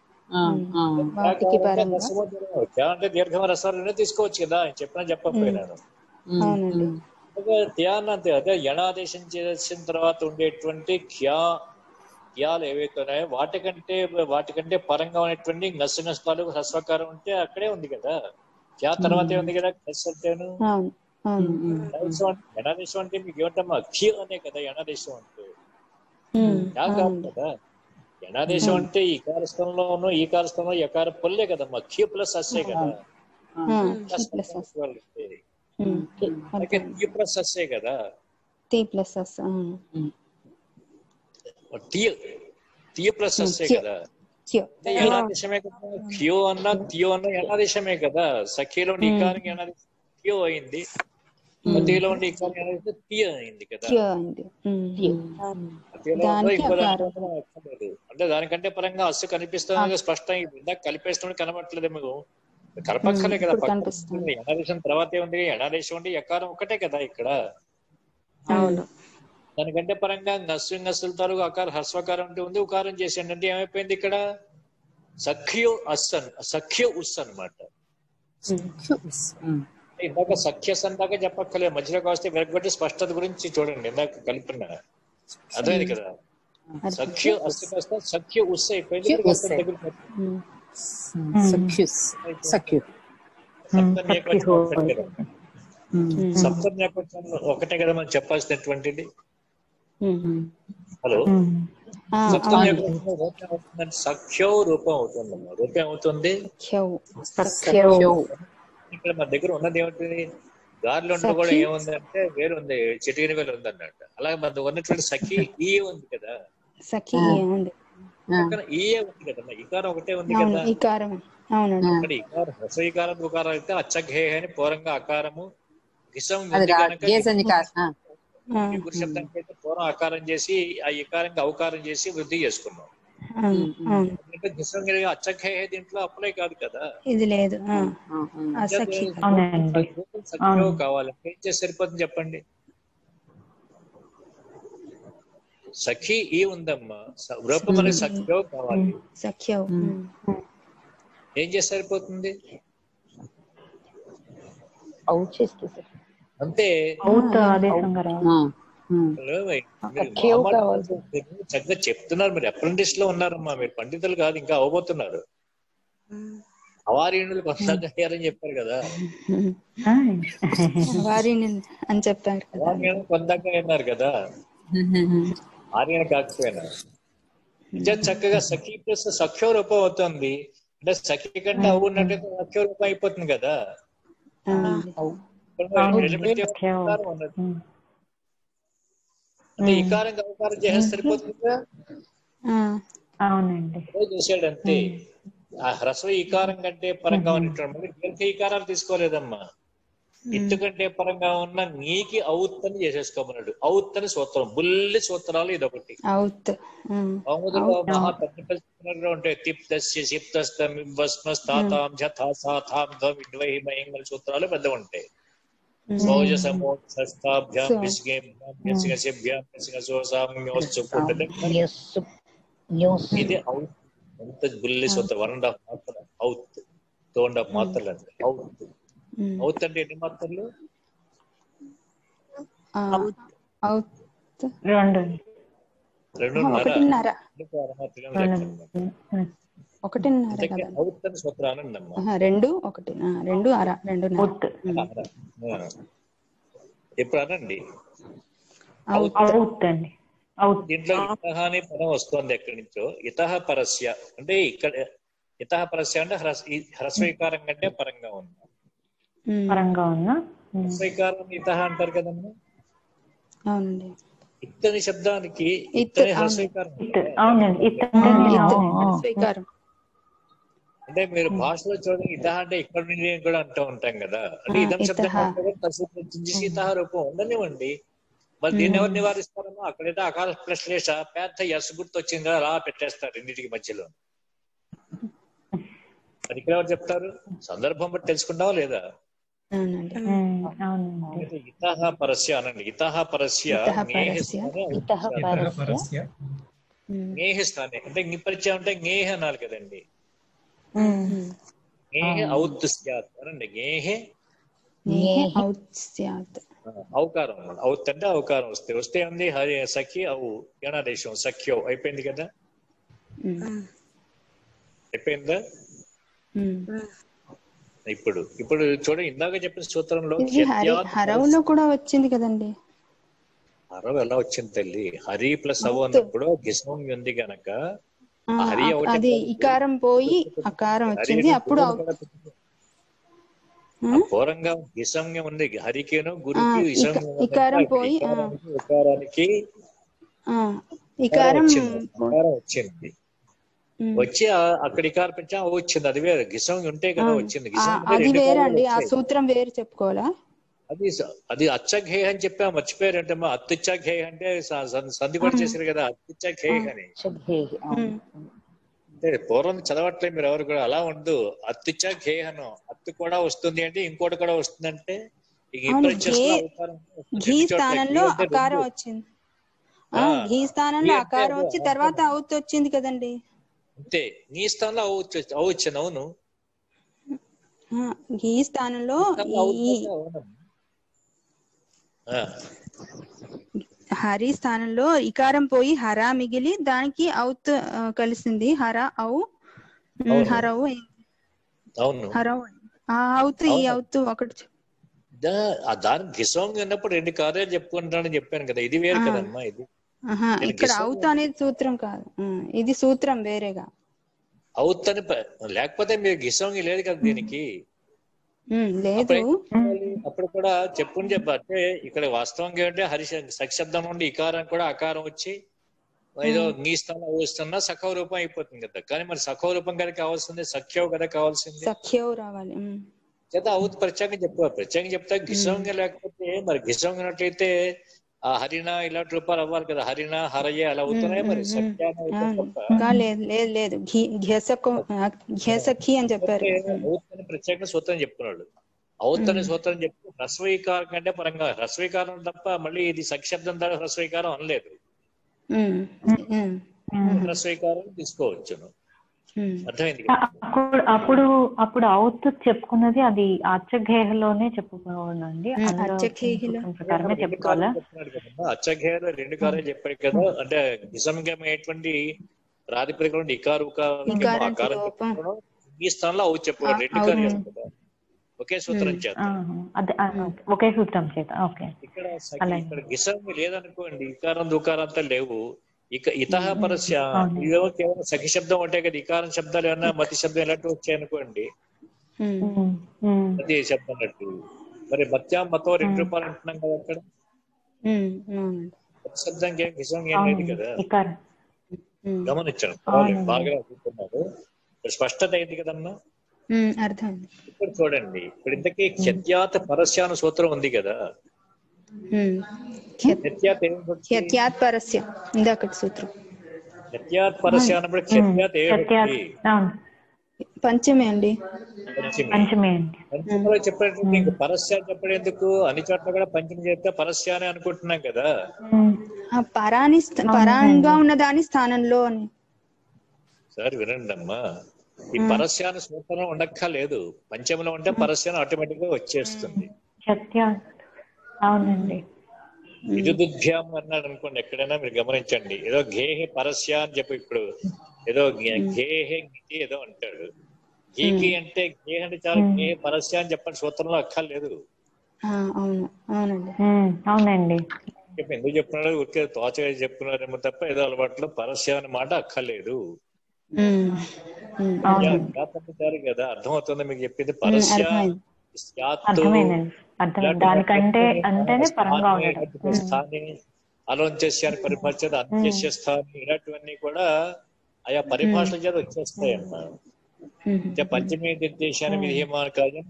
వాటికి పరంగా త్యా అంటే దీర్ఘమ రసాలు తీసుకోవచ్చు కదా ఆయన చెప్పినా చెప్పకపోయినాను అవునండి అదే ధ్యానం అంతే అదే యణాదేశం చేసిన తర్వాత ఉండేటువంటి ఖ్యా ఖ్యాలు ఏవైతే ఉన్నాయో వాటికంటే వాటికంటే పరంగా ఉన్నటువంటి నస్సు నష్టాలు హ్రస్వకారం ఉంటే అక్కడే ఉంది కదా ఖ్యా తర్వాతే ఉంది కదా ఖస్ అంటేను అవును అవును యణాదేశం అంటే యణాదేశం అంటే మీకు ఏమంటమ్మా ఖి అనే కదా యణాదేశం అంటే ఉమ్, యా కాదు అవునండి కదా యణాదేశం అంటే ఈ కాలస్థలంలోను ఈ కాలస్థలంలో యకార పొల్లే కదమ్మా ఖి ప్లస్ అస్సే కదా ఆ, టీ ప్లస్ అస్ ఉమ్, అలాగే టీ ప్లస్ అస్సే కదా టీ ప్లస్ అస్ అవును టీ టీ ప్లస్ అస్సే క్యూ. కదా క్యూ అంటే యణాదేశమే కదా క్యూ అన్నా క్యూ అన్నా యణాదేశమే కదా సఖీలో ఉండి ఇకారం యణాదేశం క్యూ అయింది మధ్యలో ఉండి ఇకారం యణాదేశం టీ అయింది కదా క్యూ అండి ఉమ్, మధ్యలో ఉందో దానికి ఇంకో అకారం. దాంట్లో అక్కర్లేదు. అంటే దానికంటే పరంగా అస్సు కనిపిస్తుంది స్పష్టంగా ఇందాక కలిపేస్తున్నట్టు కనబట్టలేదు మీకు కలపక్కర్లే కదా ఇప్పుడు పక్కన కనిపిస్తుంది. యణాదేశం తర్వాతే ఉంది యణాదేశం ఉండి ఎకారం ఒకటే కదా ఇక్కడ అవును దానికంటే పరంగా నస్సు నస్సుల తాలూకు అకారం హస్వకారం అంటే ఉంది ఉకారం చేసేయండి అంటే ఏమైపోయింది ఇక్కడ సఖ్యో అస్సన్ సఖ్య ఉస్ అన్నమాట ఇందాక సఖ్యస్ అందాక చెప్పక్కర్లేదు మధ్యలోకి వస్తే వెరగొట్టి స్పష్టత గురించి చూడండి ఇందాక కలిపిన అర్థమైంది కదా సఖ్య అస్సు కాస్త సఖ్య ఉస్ అయిపోయింది ఇక్కడ కాస్త దగ్గరికి వచ్చింది. ఉమ్, సఖ్యుస్ సఖ్యు సప్త నేపథ్యం ఒకటే కదా. సప్త నేపథ్యంలో ఒకటే కదా మనం చెప్పాల్సినటువంటిది ఉమ్. హలో ఆ, సప్త అవునండి నేపథ్యంలో రూపం అవుతుందంటే సఖ్యో రూపం అవుతుంది రూపం ఏమవుతుంది క్యూ ఇక్కడ మన దగ్గర ఉన్నది ఏమిటి గాలిలో ఉంటూ కూడా సఖి. ఏముందంటే వేరు ఉంది చిటికిన వేలు ఉంది అన్నట్టు అలాగే మన ఉన్నటువంటి సఖి ఈ ఉంది కదా సఖీ ఉంది పక్కన ఈఏ ఉంది కదా ఇకారం ఒకటే ఉంది అవును కదా ఈ కారం అవునండి ఇక్కడ ఇకారం రస ఇకారం ఉకారం అయితే అచ్చఘే అని పూర్వంగా అకారము గిసం అది ఉంది రా కనుక గేసని కాదు ఆ. ఆ, ఈ గురు శబ్దానికి అయితే పూర్వం అకారం చేసి ఆ ఇకారంగా అవకారం చేసి వృద్ధి చేసుకున్నాం అవును అవును అంటే గిసం అచ్చఘే దీంట్లో అప్లై కాదు కదా ఇది లేదు ఆ, ఆ సఖీ అవునండి సఖ్యో కావాలంటే ఏం చేసి సరిపోతుంది చెప్పండి సఖి ఈ ఉందమ్మా స- రూపం అనేది సఖ్యో కావాలి సఖ్యవు ఉమ్. ఏం చేసి సరిపోతుంది ఔచిస్తే సార్ అంతే అవుట్ ఆదేశంగా రావాలి హలో, మీరు కేవ్ మామూలు కావాలి. మీరు చక్కగా చెప్తున్నారు మీరు అప్రెంటిస్ లో ఉన్నారమ్మా మీరు పండితులు కాదు ఇంకా అవబోతున్నారు అవారీణులు కొన్నాక అయ్యారని చెప్పారు కదా వారిని అని చెప్పారు కదా అవారీణులు కొందాక అన్నారు కదా ఆర్యన కాకపోయినా నిజం చక్కగా సఖీ ప్లస్ సఖ్య రూపం అవుతుంది అంటే సఖి కంటే అవు ఉన్నట్టు సఖ్య రూపం అయిపోతుంది కదా ఇక్కడ అవును. ఎలిమెంట్ యొక్క సఖ్య అవు. ఇకారం ఉన్నది. అంటే ఇకారం అవకారం చేస్తే సరిపోతుంది కదా అవునండి అదే చేశాడు అంతే ఆ హ్రస్వ ఈకారం కంటే పరంగా ఉన్నట్టు మళ్ళీ దీర్ఘ ఈకారాలు తీసుకోలేదమ్మా ఎత్తు కంటే పరంగా ఉన్న నీకి ఔత్ అని చేసేసుకోమన్నాడు ఔత్ అని సూత్రం బుల్లి సూత్రాలు ఇదొకటి అవుత్ కౌముదిలో మహా పెద్ద పెద్ద సూత్రాలు ఉంటాయి తిప్తస్య సిప్తస్తం భస్మస్తాతాం జథాసాథాం ధ్వం ఇడ్వై మయంగల సూత్రాలు పెద్ద ఉంటాయి సౌజసమో సస్తాభ్యాం So- విసిగేభ్యాం విసిగసిభ్యాం విసిగసోసాం ఇది ఔత్ ఎంత బుల్లి సూత్రం వన్ అండ్ హాఫ్ మాత్ర ఔత్ టూ అండ్ హాఫ్ మాత్రలు అంటే ఔత్ ఔత్ అంటే ఎన్ని మాత్రలు అవుత్ రెండు రెండున్నర ఒకటిన్నర రెండు అర మాత్రలు లెక్క ఒకటిన్నర అందుకే కదా ఔత్ అని సూత్రాన్ని అన్నమ్మా ఆహా, రెండు ఒకటి ఆ, రెండు అర రెండున్నర అవుట్ ఆ. ఇప్పుడు అనండి అవుత్ అవుట్ అండి అవుట్ దీంట్లో ఇతహ అనే పదం వస్తోంది ఎక్కడి నుంచో ఇతహ పరస్య అంటే ఇక్కడ ఇతహ పరస్య అంటే హ్రస్- ఈ హ్రస్వీకారం కంటే పరంగా ఉంది ఉమ్, పరంగా ఉన్నా ఉమ్. హ్రస్వీకారం ఇతహ అంటారు కదమ్మా అవునండి ఇత్తని శబ్దానికి ఇత్, ఇత్తని అవును. హ్రస్వీకారం ఇత్ అవునండి ఇత్ అంటేనే ఇత్ అవును. స్వీకారం అంటే మీరు భాషలో చూడండి ఇతహ అంటే ఇక్కడ నుండి కూడా అంటూ ఉంటాం కదా అంటే ఆ, ఇదం శబ్దం ఇతహ. చించి ఇతహ రూపం ఉండనివ్వండి మరి దీన్ని ఎవరు నివారిస్తారమ్మో అక్కడైతే అకాల ప్రశ్లేష పెద్ద ఎస్ గుర్తు వచ్చింది కదా అలా పెట్టేస్తారు రెండింటికి మధ్యలో మరి ఇక్కడ ఎవరు చెప్తారు సందర్భం బట్టి తెలుసుకుంటావా లేదా అవునండి ఉమ్, అవునండి అయితే ఇతహ పరస్య అనండి ఇతహ పరస్య ఇతః జ్ఞేహ పరస్య. స్థానే ఇతః పరస్య ఉమ్, జ్ఞేహ స్థానే అంటే జ్ఞ పరిచయం అంటే జ్ఞేహ అనాలి కదండి ఉమ్. జ్ఞేహ ఔత్ స్యాత్ అనండి జ్ఞేహ నేహే అవుత్ స్యాత్ ఆ, అవకారం అన్నమాట ఔత్ అంటే అవకారం వస్తే వస్తే ఉంది హరి సఖి అవు ఏనాదేశం సఖ్యో అయిపోయింది కదా ఉమ్, అయిపోయిందా ఉమ్. ఇప్పుడు ఇప్పుడు చూడండి ఇందాక చెప్పిన సూత్రంలో ఇది హరి ఖ్యత్యాత్ హరవులో కూడా వచ్చింది కదండి హరవ్ ఎలా వచ్చింది తల్లి హరి ప్లస్ అవు ఔత్. అన్నప్పుడు గిసం ఉంది గనక ఆ, ఆ హరి ఆ- ఒకటే అది కాదు. ఇకారం పోయి అకారం హరి వచ్చింది అని అప్పుడు గురువుని అవు- కూడా పెట్టుకో. ఆ? ఆ ఘోరంగా గిసంగా ఉంది హరికేను గురుకి ఆ, ఇసంగా ఇక- ఉన్నదంతా ఇకారం ఇక్కడ పోయి, ఆ. ఇకారానికి ఉకారానికి ఆ, ఇకారం ఇకారం వచ్చింది ఇకారం వచ్చింది ఉమ్. వచ్చి ఆ- అక్కడ ఇకారం పెంచా వచ్చింది అది వేరే గిసం ఉంటే కదా అవును. వచ్చింది ఆ, గిసం ఉంటే అది రెండు వేరే కాలాలు అండి ఆ వచ్చాయి. సూత్రం వేరు చెప్పుకోవాలా అది స- అది అచ్చఘే అని చెప్పా మర్చిపోయారంటే మా అత్తిచ్చఘే అంటే స- స- సంధి కూడా చేశారు కదా అత్తిచ్చఘే అని షడ్హేహి అవును అంటే పూర్వం చదవట్లేదు మీరు ఎవరు కూడా అలా ఉండదు అత్తిచ్చ ఘేహను అత్తు కూడా వస్తుంది అంటే ఇంకోటి కూడా వస్తుంది అంటే ఇక అవును, ఇప్పుడు వచ్చేసిన ఘే- అవతారం వస్తుంది. ఘీ రెండు చోట్ల స్థానంలో ఘీ అంటే అకారం రెండు. వచ్చింది ఆ, ఆ, ఘీ స్థానంలో ఘీ అంటే అకారం అదే, వచ్చి అదే. తర్వాత అవుత్ వచ్చింది కదండి అంతే నీ స్థానంలో అవు వచ్చి- అవు వచ్చింది అవును ఆ, ఘీ స్థానంలో నీ స్థానంలో అవు ఈ వచ్చింది, అవును. ఆ, హరి స్థానంలో ఇకారం పోయి హర మిగిలి దానికి ఔత్ ఆ, కలిసింది హర ఔ ఉమ్, అవును. హరవు అయింది. అవును హరవు అయింది. ఆ ఔత్ ఈ అవును. ఔత్ ఒకటి చెప్- దా- ఆ దాని గిసోంగ్ అన్నప్పుడు రెండు కార్యాలు చెప్పుకుంటానని చెప్పాను కదా ఇది వేరు ఆ. కదమ్మా ఇది ఆహా, నేను ఇక్కడ గిసం ఔత్ అనేది సూత్రం కాదు ఉమ్, ఇది సూత్రం వేరేగా అవుతని ప- లేకపోతే మీరు గిసోంగి లేదు కదా దీనికి ఉమ్, లేదు అప్పుడు ఏం చెప్పాలి? అప్పుడు కూడా చెప్పుని చెప్పంటే ఇక్కడ వాస్తవంగా ఏంటంటే హరి సశబ్దం నుండి ఇకారం కూడా అకారం వచ్చి ఏదో నీ స్థానం ఊస్తున్నా సఖవ రూపం అయిపోతుంది కదా కానీ మరి సఖవ రూపం కదా కావాల్సింది సఖ్యవ కదా కావాల్సింది సఖ్యవు రావాలి ఉమ్. చేత అవుత్ ప్రత్యేకంగా చెప్పుకోవాలి ప్రత్యేకంగా చెప్తా గిసంగా లేకపోతే మరి గిసంగా ఉన్నట్లయితే ఆ హరిణ ఇలాంటి రూపాలు అవ్వాలి కదా హరిణ హరయ్య అలా అవుతున్నాయి మరి ఉమ్, సత్య అని అవుతుంది అవును తప్ప ఇంకా లేదు లేదు లేదు ఘీ ఘెసకు ఆ, ఘెసఖి అని చెప్పారు ఉమ్, అవుత్ అని ప్రత్యేకంగా సూత్రం చెప్తున్నాడు అవుత్ అనే సూత్రం చెప్పి హ్రస్వీకారం కంటే పరంగా హ్రస్వీకారం తప్ప మళ్ళీ ఇది సక్షబ్దం ద్వారా హ్రస్వీకారం అనలేదు ఉమ్, ఉమ్, హ్రస్వీకారం తీసుకోవచ్చును ఉమ్. అర్థమైంది కదా అప్పుడు అప్పుడు అప్పుడు అవుతూ చెప్పుకున్నది అది అచ్చగేహలోనే చెప్పుకోవాలండి ఉమ్, అందులో అచ్చగేహలో. సూత్రం ప్రకారమే రెండు చెప్పుకోవాలా కార్యాలు చెప్తున్నాడు కదమ్మా అచ్చఘేర రెండు కార్యాలు చెప్పాడు కదా అంటే నిజంగమైనటువంటి ప్రాతిపదికలో ఉండి ఇకారు ఉకారం ఇకారం ఆకారం లోపం. చెప్పుకోవడం, ఈ స్థానంలో అవు చెప్పాడు ఆ, రెండు అవును. కార్యాలు కదా ఒకే సూత్రం చేత ఆహా. అదే ఆ, ఒకే సూత్రం చేత ఓకే ఇక్కడ సఖి- అలాగే. ఇక్కడ గిసంగి లేదనుకోండి ఇకారం దుకారం అంతా లేవు ఇక ఇతహ పరస్య అవును. ఇదేమో కేవలం సఖి శబ్దం ఉంటాయి కదా ఇకారం శబ్దాలు ఏమన్నా మతి శబ్దం ఇలాంటివి వచ్చాయనుకోండి ఉమ్. ఉమ్, ఉమ్. మతి శబ్దం అన్నట్టు మరి మత్యా మతో రెండు రూపాయలు అంటున్నాం కదా అక్కడ ఉమ్. అవునండి మతి శబ్దానికి ఏం గిసంగి ఏం లేదు అవునండి కదా ఇకారం ఉమ్. గమనించాను పర్వాలేదు అవునండి. బాగా చూస్తున్నారు ఇక్కడ స్పష్టత అయింది కదమ్మా ఉమ్, అర్థమైంది ఇప్పుడు చూడండి ఇప్పుడు ఇంతకీ క్షత్యాత్ పరస్యాన సూత్రం ఉంది కదా ఉమ్. ఖ్య- క్షత్యాత్ ఏం ఖ్యత్యాత్ పరస్య ఇందాకటి సూత్రం క్షత్యాత్ పరస్య అన్నప్పుడు క్షత్యాత్ ఏ సత్యాత్ వ్యక్తి అవును పంచమే అండి పంచమి పంచమే అండి పంచమిలో చెప్పేటప్పుడు ఇంక పరస్య చెప్పడేందుకు అన్ని చోట్ల కూడా పంచమి చెప్తే పరస్య అని అనుకుంటున్నాం కదా ఉమ్, ఆ పరాని స్థ- పరాన్గా ఉన్న దాని స్థానంలో అని సార్ వినండి అమ్మా ఈ పరస్యాన సూత్రం ఉండక్కర్లేదు పంచమిలో ఉంటే పరస్యాన ఆటోమేటిక్ గా వచ్చేస్తుంది సత్యాత్ అవునండి విద్యుద్భ్యాం అన్నాడు అనుకోండి ఎక్కడైనా మీరు గమనించండి ఏదో గేహే పరస్య అని చెప్పి ఇప్పుడు ఏదో గే- గేహే గిటి ఏదో అంటాడు గీకి అంటే గేహ అంటే చాలా గేహే పరస్య అని చెప్పండి సూత్రంలో అక్కర్లేదు ఆ, అవును అవునండి ఉమ్, అవునండి చెప్పి ఎందుకు చెప్తున్నాడు ఊరికే తోచగా చెప్తున్నారేమో తప్ప ఏదో అలవాట్లో పరస్య అనే మాట అక్కర్లేదు ఉమ్. ఉమ్. అవునండి వ్యాపంటారు కదా అర్థమవుతుంది మీకు చెప్పింది పరస్య అర్థమైంది. స్యాత్తు అర్థమైందండి అర్థమైంది దానికంటే అంటేనే పరంగా స్థానే, ఉండడం ఉమ్, స్థానే అలోంచేస్యాన్ని పరిభాషత అంత్యస్య స్థాని ఇలాంటివన్నీ కూడా ఆయా పరిభాషల చేత వచ్చేస్తాయి అన్నమాట ఉమ్. అంటే పంచమీ నిర్దేశాన్ని విధీయమాన కార్యం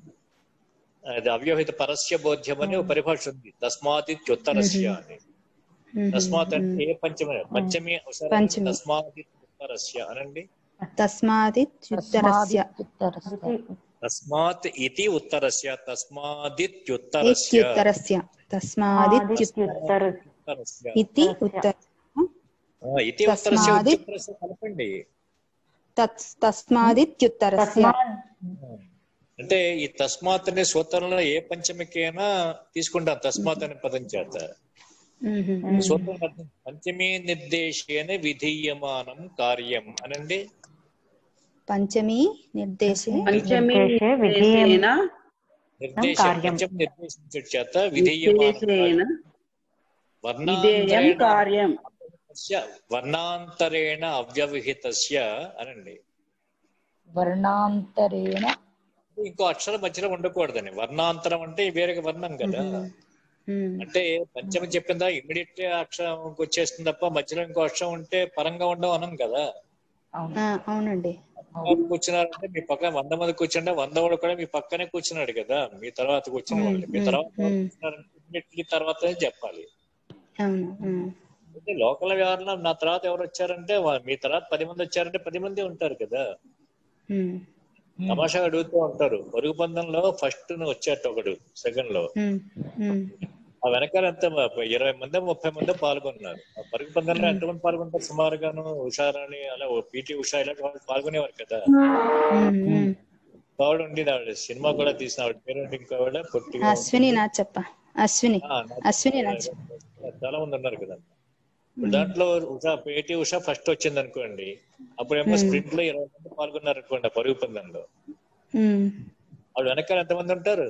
అది అవ్యవహిత పరస్య బోధ్యం అని ఒక పరిభాష ఉంది తస్మాత్ ఇత్యుత్తరస్య అని ఉమ్. తస్మాత్ అంటే ఏ పంచమే పంచమి ఒకసారి పంచమి. తస్మాత్ ఇత్యుత్తరస్య అనండి తస్మాది చుత్తరస్య తస్మాత్ ఇది ఉత్తరస్య తస్మాదిత్యుత్తరస్య ఇత్యుత్తరస్య తస్మాది ఆదిత్యుత్తర ఉత్తరస్య ఇతి ఉత్తర ఆ, ఇతి ఉత్తరస్య తస్మాది- ఉత్తరస్య కలపండి తత్ తస్మాదిత్యుత్తరస్య తస్మాత్ అంటే ఈ తస్మాత్ అనే సూత్రంలో ఏ పంచమికైనా తీసుకుంటాం తస్మాత్ అనే పదం చేత ఉమ్. సూత్రం అర్థం పంచమీ నిర్దేశేన విధీయమానం కార్యం అనండి పంచమి నిర్దేశే పంచమి నిర్దేశే విధేయం నిర్దేశేన నిర్దేశ కార్యం. పంచం నిర్దేశించే చేత విధీయమానం నిర్దేశేన కార్యం. విధేయం వర్ణాంతరేణ కార్యం అవ్యవహితస్య- వర్ణాంతరేణ అవ్యవహితస్య అనండి వర్ణాంతరేణ ఇంకో అక్షరం మధ్యలో ఉండకూడదని వర్ణాంతరం అంటే వేరే వర్ణం కదా ఉమ్. అంటే పంచమి చెప్పిందా ఇమ్మీడియట్ అక్షరం వచ్చేస్తుంది తప్ప మధ్యలో ఇంకో అక్షరం ఉంటే పరంగా ఉండవు అనం కదా అవును ఆ, అవునండి కూర్చున్నారంటే మీ పక్కన వంద మంది కూర్చుంటే వంద వాడు కూడా మీ పక్కనే కూర్చున్నాడు కదా మీ తర్వాత కూర్చున్న వాళ్ళు మీ తర్వాత ఉమ్. కూర్చున్నారంటే immediately తర్వాతనే చెప్పాలి అవును ఉమ్. అయితే లోకల్ వ్యవహారంలో నా తర్వాత ఎవరు వచ్చారంటే వా- మీ తర్వాత పది మంది వచ్చారంటే పది మంది ఉంటారు కదా ఉమ్. తమాషాగా అడుగుతూ ఉంటారు పరుగు పందెంలో ఫస్ట్ వచ్చాట ఒకడు సెకండ్ లో ఉమ్. ఉమ్. ఆ వెనకాల ఎంత ఇరవై మంది ముప్పై మంది పాల్గొన్నారు ఆ పరుగు పందెంలో ఎంతమంది పాల్గొంటారు సుమారుగాను ఉషారాణి అలా పిటి ఉషా ఇలాంటి వాళ్ళు పాల్గొనేవారు కదా ఉమ్. ఉమ్. ఆవిడ ఉండేది ఆవిడ సినిమా కూడా తీసిన ఆవిడ పేరు ఏంటి ఇంకో ఆవిడ పొట్టిగా అశ్విని నా చెప్ప అశ్విని ఆ, నా- అశ్విని నా చెప్ప చాలా మంది ఉన్నారు కదా ఇప్పుడు దాంట్లో ఉషా పేటి ఉషా ఫస్ట్ వచ్చింది అనుకోండి అప్పుడేమో స్ప్రింట్ లో ఇరవై మంది పాల్గొన్నారు అనుకోండి ఆ పరుగు పందెంలో ఉమ్. ఆవిడ వెనకాల ఎంతమంది ఉంటారు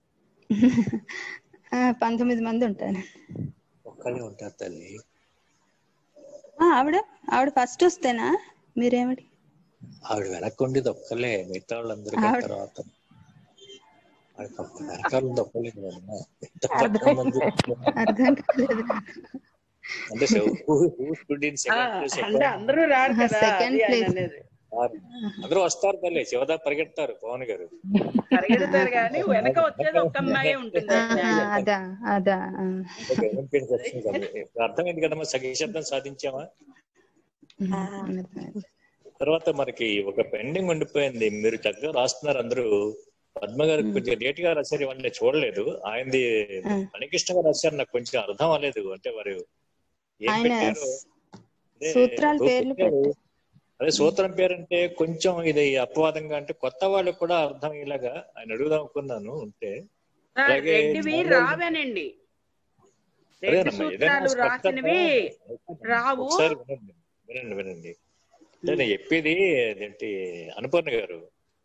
ఆ, పంతొమ్మిది మంది ఉంటారు ఒక్కళ్ళే ఉంటారు తల్లి ఆ, ఆవిడ ఆవిడ ఫస్ట్ వస్తేనా మీరేమిటి ఆవిడ వెనక్కి ఉండేది ఒక్కలే మిగతా వాళ్ళందరూ ఆవిడ- తర్వాత ఆవిడ పక్క వెనకాల ఉంది ఒక్కలే కదమ్మా. మిగతా పక్క మంది అర్థం కాలేదు అంటే so who- who stood in ఆ, second place of అంటే అందరూ రారు కదా Second అది ఆయన place. అనేది వారు. అందరూ వస్తారు తల్లి చివదా పరిగెడతారు పవన్ గారు పరిగెడతారు కానీ వెనక వచ్చేది ఒక్క అమ్మాయి ఉంటుంది ఆ, అదా అదా ఆ. ఓకే, వినిపించి వచ్చింది తల్లి. ఇప్పుడు అర్థమైంది కదమ్మా సగీ శబ్దం సాధించామా ఉమ్, అర్థమైంది. తర్వాత మనకి ఒక పెండింగ్ ఉండిపోయింది మీరు చక్కగా రాస్తున్నారు అందరూ పద్మ గారు కొంచెం లేట్ గా రాశారు ఇవన్నీ నేను చూడలేదు ఆయనది మణికృష్ణ గారు రాశారు నాకు కొంచెం అర్థం అవ్వలేదు అంటే వారు ఏం ఆయన పెట్టారు అదే సూత్రాల ఏదో పేర్లు పెట్టారు. అదే సూత్రం పేరంటే కొంచెం ఇది అపవాదంగా అంటే కొత్త వాళ్ళకి కూడా అర్థం అయ్యేలాగా ఆయన అడుగుదాం అనుకున్నాను ఉంటే సార్, అలాగే రెడ్డివి రావేనండి రెడ్డి అదేనమ్మా ఏదైనా సూత్రాలు స్పష్టత రాసినవి రావు ఒకసారి వినండి వినండి వినండి అంటే నేను చెప్పేది ఏంటి అనుపూర్ణ గారు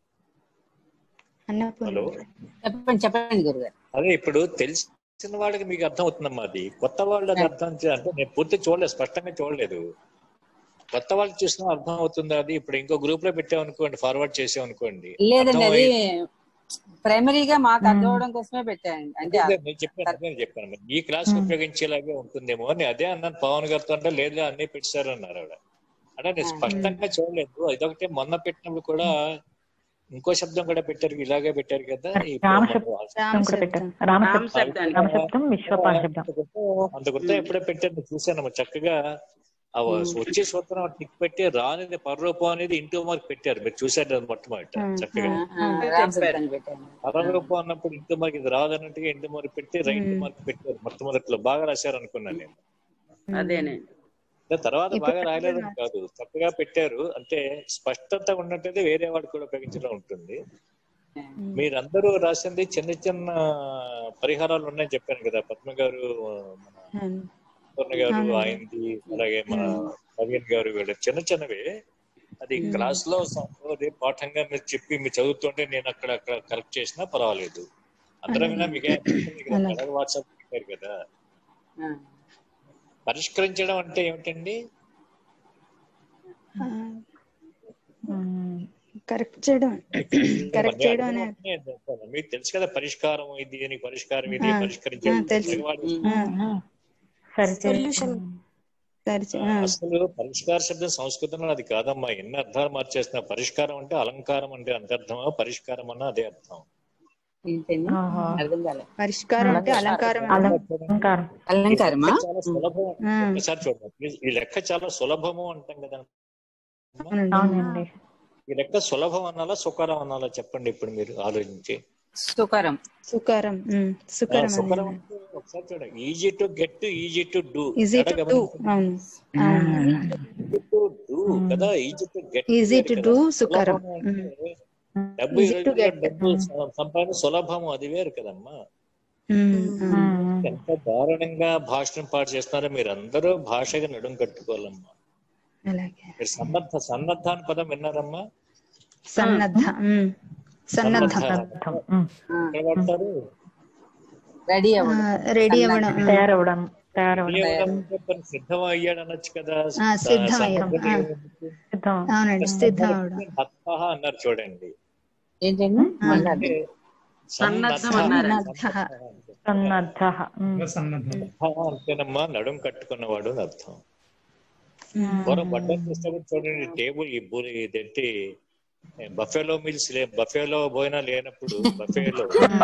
హలో చెప్పండి చెప్పండి గురుగారు అదే ఇప్పుడు తెలిసిన వాళ్ళకి మీకు అర్థం అవుతుందమ్మా అది కొత్త వాళ్ళకి అర్థం చే- అంటే నేను పూర్తి చూడలేదు స్పష్టంగా చూడలేదు కొత్త వాళ్ళు చూసినా అర్థం అవుతుంది అది ఇప్పుడు ఇంకో గ్రూప్ లో పెట్టామనుకోండి ఫార్వర్డ్ చేసామనుకోండి లేదండి అది అర్థమై- ప్రైమరీగా మాకు అర్థం అవడం కోసమే పెట్టానండి అంటే అదే నేను చెప్పాను అదే నేను చెప్పాను మరి ఈ క్లాస్ ఉపయోగించేలాగే ఉంటుందేమో అని అదే అన్నాను పవన్ గారితో అంటే లేదు అన్నీ పెట్టారు అన్నారు ఆవిడ అంటే నేను స్పష్టంగా చూడలేదు ఇదొకటే మొన్న పెట్టినప్పుడు కూడా ఇంకో శబ్దం కూడా పెట్టారు ఇలాగే పెట్టారు కదా ఇప్పుడు రామ మనం- శబ్దం కూడా పెట్టారు రామశబ్దం రామశబ్దం విశ్వపాశబ్దం అంత గుర్తు ఎప్పుడో పెట్టారు నేను చూశాను చక్కగా ఆ వచ్చే సూత్రం టిక్ పెట్టి రానిది పరరూపం అనేది ఇంటూ మార్క్ పెట్టారు మీరు చూసారు అది మొట్టమొదట చక్కగా రామశబ్దాన్ని పెట్టాను పరరూపం అన్నప్పుడు ఇంటూ మార్క్ ఇది రాదన్నట్టుగా ఇంటూ మార్క్ పెట్టి రైట్ మార్క్ పెట్టారు మొట్టమొదటిలో బాగా రాశారు అనుకున్నాను నేను అదేనండి అంటే తర్వాత బాగా రాయలేదని కాదు చక్కగా పెట్టారు అంటే స్పష్టత ఉన్నట్టయితే వేరే వాడు కూడా ఉపయోగించడం ఉంటుంది మీరందరూ రాసింది చిన్న చిన్న పరిహారాలు ఉన్నాయని చెప్పాను కదా పద్మ గారు మన పూర్ణ గారు ఆయనది అలాగే మన నవీన్ గారు వీళ్ళు చిన్న చిన్నవి అది క్లాస్ లో స- అదే పాఠంగా మీరు చెప్పి మీరు చదువుతుంటే నేను అక్కడ అక్కడ కరెక్ట్ చేసినా పర్వాలేదు అందరం విన్నా మీకే వాట్సాప్ పెట్టారు కదా పరిష్కరించడం అంటే ఏమిటండి కరెక్ట్ చేయడం కరెక్ట్ చేయడం అనే మీకు తెలుసు కదా పరిష్కారం ఇది దీనికి పరిష్కారం ఇది ఆ, పరిష్కరించడం ఆ, తెలుసు. సొల్యూషన్ సరే చే- ఆ. అసలు పరిష్కార శబ్దం సంస్కృతంలో అది కాదమ్మా ఎన్ని అర్థాలు మార్చేస్తున్నా పరిష్కారం అంటే అలంకారం అంటే అంత అర్థమా పరిష్కారం అన్న అదే అర్థం ఏంటండి అర్థం కాలే పరిష్కారం అంటే అలంకారం అలంకారం అలంకారమా ఈ లెక్క చాలా సులభం ఒకసారి చూడండి ప్లీజ్. ఈ లెక్క చాలా సులభము అంటాం కదా అవునండి ఈ లెక్క సులభం అనాలా సుకరం అనాలా చెప్పండి ఇప్పుడు మీరు ఆలోచించి సుకరం సుకరం ఉమ్, ఆ, సుకరం సుకరం అనేది. అంటే ఒకసారి చూడండి easy to get easy to do easy to do అవును అవును డూ కదా easy to get easy to do సుకరం ఉమ్. డబ్బు ఈ Easy to రోజుల్లో get. డబ్బు స- సంపాదన సులభము అది వేరు కదమ్మా ఉమ్, అవును. ఎంత దారుణంగా భాషను పాటు చేస్తున్నారో మీరు అందరూ భాషగా నడుం కట్టుకోవాలమ్మా అలాగే మీరు సన్నద్ధ సన్నద్ధ అని పదం విన్నారమ్మా సన్నద్ధ ఉమ్, సన్నద్ధ సన్నద్ధ. ఎక్కడ వాడతారు రెడీ ఆ, రెడీ అవ్వడం ఉమ్. తయారవడం తయారవడం తెలియడం చెప్పని సిద్ధం అయ్యాడు అనొచ్చు కదా ఆ, సిద్ధం అయ్యాడు. సన్నద్ధత ఆ. ఏమిటి? సిద్ధం అవునండి సిద్ధం అవడం హత్వహ అన్నారు చూడండి ఏంటండి అంటే సన్నద్ధం సన్నద్ధ అన్నారు. సన్నద్ధ ఉమ్. హత్వహ అంటేనమ్మా నడుం కట్టుకున్నవాడు అని అర్థం పూర్వం బట్టలు చూసినప్పుడు చూడండి టేబుల్ ఈ బూరి ఇదేంటి బఫేలో మీల్స్ లే బఫేలో భోజనాలు లేనప్పుడు బఫేలో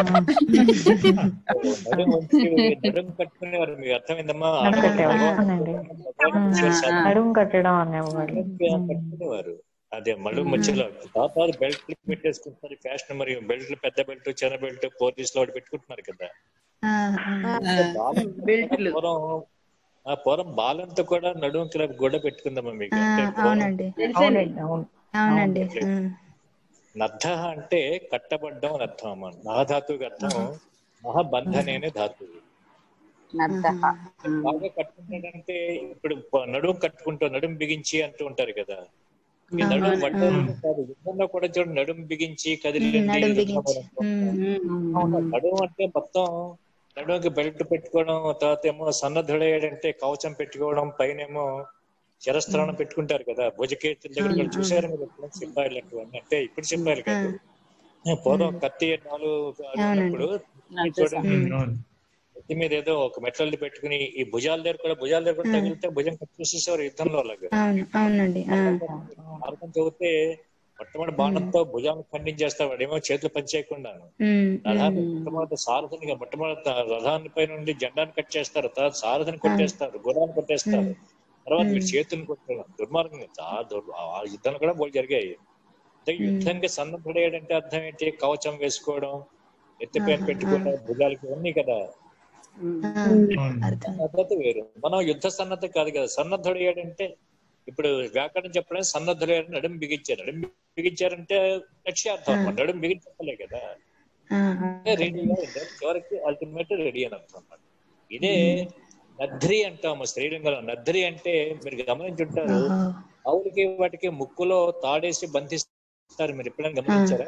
నడుం ఉంచి నడుం కట్టుకునేవారు మీకు అర్థమైందమ్మా నడుం కట్టేవారు. అవునండి. నడుం కట్టడం అనేవాళ్ళు కట్టుకునేవారు అదే మళ్ళీ మధ్యలో తాత బెల్ట్ పెట్టేసుకుంటున్నారు ఫ్యాషన్ మరి బెల్ట్ పెద్ద బెల్ట్ చిన్న బెల్ట్ పోలీసులు వాడు పెట్టుకుంటున్నారు కదా ఆ, ఆ. బాలం పూర్వం ఆ పూర్వం బాలంతో కూడా నడుము కిలా గుడ్డ పెట్టుకుందామా మీకు ఆ, అంటే పూర్వం అవునండి అవునండి అవును అవునండి ఉమ్. నద్ధ అంటే కట్టబడ్డం అని అర్థం అమ్మా నాధాతువుకి అర్థం మహాబంధనే అనే ధాతువు నర్దహ బాగా కట్టుకుంటాడంటే ఇప్పుడు ప- నడుము కట్టుకుంటూ నడుము బిగించి అంటూ ఉంటారు కదా ఈ నడుము వడ్డానం కాదు యుద్ధంలో కూడా చూడు నడుము బిగించి కదిలి నడుం బిగించి ఉమ్. నడుము అంటే మొత్తం నడుముకి బెల్ట్ పెట్టుకోవడం తర్వాత ఏమో సన్నద్ధుడయ్యాడంటే కవచం పెట్టుకోవడం పైన ఏమో శరస్త్రాణం పెట్టుకుంటారు కదా భుజకేతుల దగ్గర కూడా చూసారు మీరు ఎప్పుడైనా సిపాయిలు అటువంటి అంటే ఇప్పుడు సిపాయిలు కాదు పూర్వం కత్తి నాలుగు ఉన్నప్పుడు చూడండి కత్తి మీద ఏదో ఒక మెట్లల్ని పెట్టుకుని ఈ భుజాల దగ్గర కూడా భుజాల దగ్గర కూడా తగిలితే భుజం కట్ చేసేసేవారు యుద్ధంలో అలాగా అవును అవునండి ఆ. భారతం చదివితే మొట్టమొదటి బాణంతో భుజాన్ని ఖండించేస్తాడు వాడేమో చేతులు పనిచేయకుండాను ఉమ్, రథాన్ని ఉమ్. మొట్టమొదటి సారథినిగా మొట్టమొదటి రథాన్ని పై నుండి జెండాన్ని కట్ చేస్తారు తర్వాత సారథిని కొట్టేస్తారు గుర్రాన్ని కొట్టేస్తారు తర్వాత మీరు చేతులను కొట్టడం దుర్మార్గం చాలా దుర్ ఆ యుద్ధాలు కూడా బోల్ జరిగాయి అంటే యుద్ధంగా సన్నద్ధుడేయడంటే అర్థం ఏంటి కవచం వేసుకోవడం ఎత్తిపైన పెట్టుకోవడం భుజాలకి ఇవన్నీ కదా అర్థం పద్ధతి వేరు మనం యుద్ధ సన్నద్ధ కాదు కదా సన్నద్ధుడయ్యాడంటే ఇప్పుడు వ్యాకరణం చెప్పడానికి సన్నద్ధులే అని నడుము బిగించారు నడుము బిగించారంటే లక్ష్యార్థం అన్నమాట నడుము బిగించలే కదా రెడీగా ఉండాలి చివరికి అల్టిమేట్ రెడీ అని అర్థం అన్నమాట ఇదే నద్రి అంటాము స్త్రీలింగంలో నద్రి అంటే మీరు గమనించుంటారు ఆవులకి వాటికి ముక్కులో తాడేసి బంధిస్తారు మీరు ఎప్పుడైనా గమనించారా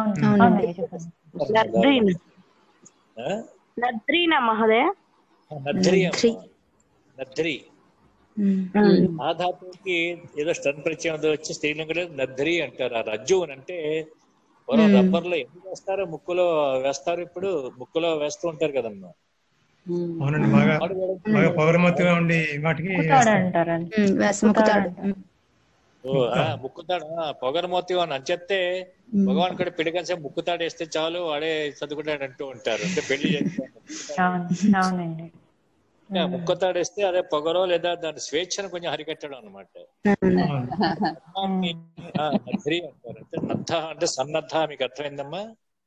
ఆ? నద్రీనా మహోదయ నద్రి అమ్మ. నద్రి ఆ ధాతువుకి ఏదో స్టన్ పరిచయం ఏదో వచ్చి స్త్రీలింగంలో నద్రి అంటారు ఆ రజ్జు అని అంటే పూర్వం రబ్బర్ లో ఎందుకు వేస్తారో ముక్కులో వేస్తారు ఇప్పుడు ముక్కులో వేస్తూ ఉంటారు కదమ్మా అవునండి బాగా బాగా పౌరమతిగా ఉండి వాటికి అంటారండి ముక్కుతాడు ఓ, ఆ, ముక్కుతాడు ఆ, పొగరమోతి అని అంచెత్తే భగవాన్ కూడా పిడికల్సే ముక్కుతాడు వేస్తే చాలు వాడే చదువుకుంటాడు అంటూ ఉంటారు అంటే పెళ్లి చేస్తాడు అవును అవునండి ఆ, ముక్కుతాడు వేస్తే అదే పొగరో లేదా దాని స్వేచ్ఛను కొంచెం హరికట్టడం అనమాట నద్రి అంటారు అంటే నద్ధ అంటే సన్నద్ధ మీకు అర్థమైందమ్మా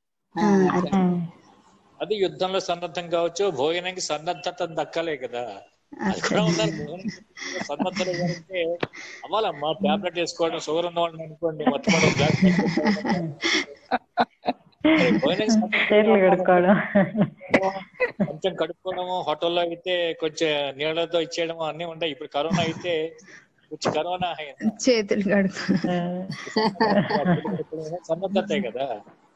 అది యుద్ధంలో సన్నద్ధం కావచ్చు భోజనానికి సన్నద్ధత దక్కలే కదా అది కూడా ఉండాలి భోజనం సన్నద్ధత అంటే అవ్వాలమ్మా టాబ్లెట్ వేసుకోవడం షుగర్ ఉన్న వాళ్ళని అనుకోండి మొత్తం మనం బ్లాక్ చేతులు కడుక్కోవడం కొంచెం కడుక్కోవడము హోటల్లో అయితే కొంచెం నీళ్ళతో ఇచ్చేయడము అన్ని ఉంటాయి ఇప్పుడు కరోనా అయితే కొంచెం కరోనా అయింది చేతులు కడుపు సన్నద్ధతే కదా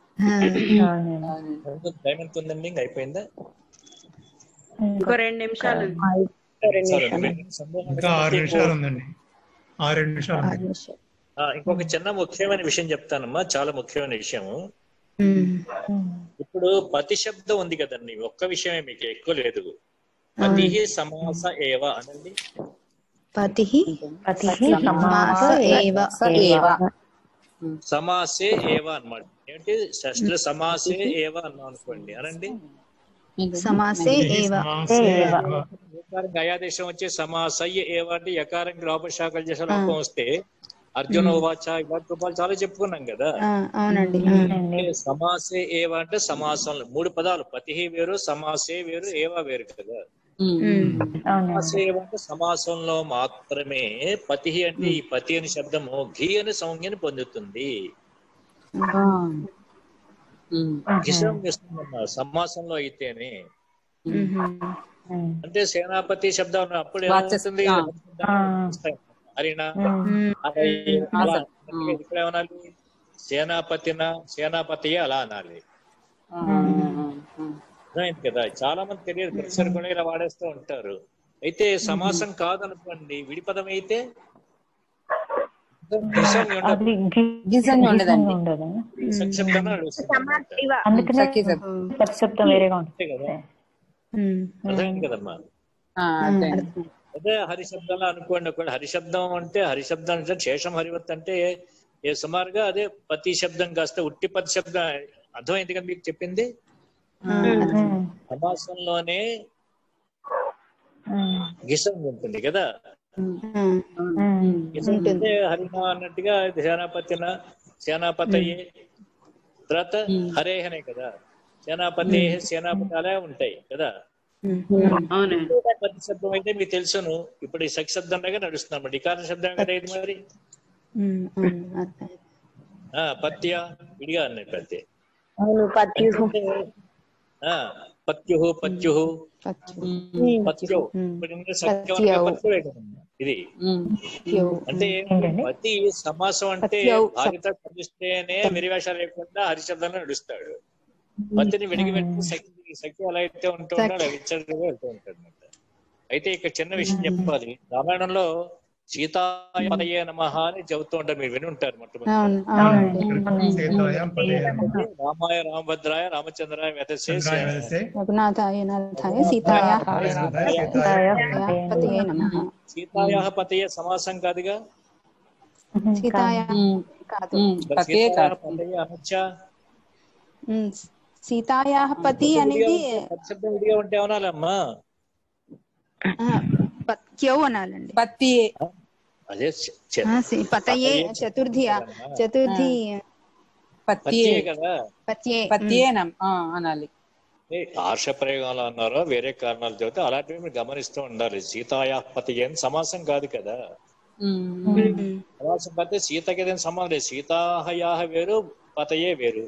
టైం ఎంత ఉందండి ఇంక అయిపోయిందా ఇంకో రెండు నిమిషాలు సరే, మీరు సందేహం ఇంకా ఆరు నిమిషాలు ఉందండి ఆరు నిమిషాలు ఉంది ఆ, ఇంకొక చిన్న ముఖ్యమైన విషయం చెప్తానమ్మా చాలా ముఖ్యమైన విషయము ఇప్పుడు పతి శబ్దం ఉంది కదండి ఒక్క విషయమే మీకు ఎక్కువ లేదు పతి సమాస ఏవ అనండి పతి పతి సమాస ఏవ సమాసే ఏవ అన్నమాట ఏంటి షష్ఠ సమాసే ఏవ అన్నాం అనుకోండి అనండి సమాసే ఏవ యకారం గయాదేశం వచ్చి సమాసయ్య ఏవ అంటే యకారం లోపశాఖలు చేసే లోపం వస్తే అర్జున వాచ ఇలాంటి రూపాలు చాలా చెప్పుకున్నాం కదా ఆ, అవునండి అంటే సమాసే ఏవ అంటే సమాసం మూడు పదాలు పతి వేరు సమాసే వేరు ఏవ వేరు కదా సమాసే ఏవ అంటే సమాసంలో మాత్రమే పతి అంటే ఈ పతి అనే శబ్దము ఘీ అనే సంజ్ఞని పొందుతుంది ఘిసం ఇస్తుందన్న సమాసంలో అయితేనే అంటే సేనాపతి శబ్దం అప్పుడు ఎలా ఉంటుంది హరిణ అరయ్య, అలా అంటే ఇక్కడ ఏమనాలి సేనాపతిన సేనాపతి అలా అనాలి అర్థమైంది కదా చాలా మంది తెలియదు ప్రొఫెసర్ కూడా ఇలా వాడేస్తూ ఉంటారు అయితే సమాసం కాదనుకోండి విడిపదం అయితే గిసం ఉండదు. అది గి- గిజంగా ఉండదండి ఉండదు సంక్షిప్తంగా నడుస్తుంది అన్నమాట. అందుకనే సఖీ శబ్దం. ప్రతిశబ్దం వేరేగా అంతే ఉంటుంది కదా అర్థమైంది కదమ్మా ఆ, అదే. అదే హరిశబ్దంలో అనుకోండి ఒకవేళ హరిశబ్దం అంటే హరిశబ్దం అంటే శేషం హరివత్ అంటే ఏ సుమారుగా అదే పతి శబ్దం కాస్త ఉట్టి పతి శబ్దం అర్థమైంది కదా మీకు చెప్పింది సమాసంలోనే గిసం ఉంటుంది కదా గిసం అంటే హరిణ అన్నట్టుగా సేనాపతిన సేనాపతయే తర్వాత హరేహనే కదా సేనాపతి సేనాపతి అలా ఉంటాయి కదా అవునండి పతి శబ్దం అయితే మీకు తెలుసును ఇప్పుడు ఈ సఖి శబ్దం లాగా నడుస్తున్నాం ఇకార శబ్దం కదా ఇది మరి ఆ పత్య విడిగా అన్నాయి పత్య అవును పత్యు ఆ పత్యు పత్యు పత్యు ఇప్పుడు ఇందులో సత్యం అనగా పత్యువే కదమ్మా. ఇది అంటే పతి సమాసం అంటే పత్యౌ. భార్యతో కలిస్తేనే విరివేషాలు లేకుండా హరిశబ్దంలో నడుస్తాడు పతిని విడిగి పెట్టి సఖి సఖి ఎలా అయితే ఉంటూ ఉంటాడు విచ్చలుగా వెళ్తూ ఉంటాడు అన్నమాట. అయితే ఇక్కడ చిన్న విషయం చెప్పాలి రామాయణంలో సీతాయే నమ అని చెబుతూ ఉంటారు మీరు విని ఉంటారు మొట్టమొదటి అవును అవునండి సీతాయాం పదేయాం రామాయ రామభద్రాయ రామచంద్రాయ వెతసే చంద్రాయ వెలసే రఘునాథాయ నాథాయ సీతాయాః హరినాథాయ సీతాయ పతయే నమః సీతాయా పతయ సమాసం కాదుగా సీతాయా కాదు మరి పతే సీతాయా కాదు. పతయ అనొచ్చా ఉమ్, సీతాయాః పతి అనేది శబ్దం విడిగా ఉంటే ఏమనాలమ్మా ఆ, పత్యౌ అనాలండి పత్తి అదే చ- చ- ఆ, సి- పతయే చతుర్థి చతుర్థి పత్తి పత్యే కదా పత్యే పత్తియేనం ఆ, అనాలి ఏ ఆర్ష ప్రయోగాలు అన్నారో వేరే కారణాలు చెబితే అలాంటివి మీరు గమనిస్తూ ఉండాలి సీతాయా పతి ఏం సమాసం కాదు కదా సమాసం పడితే సీతకి ఏదైనా సంబంధం లేదు సీతాహయాహ వేరు పతయే వేరు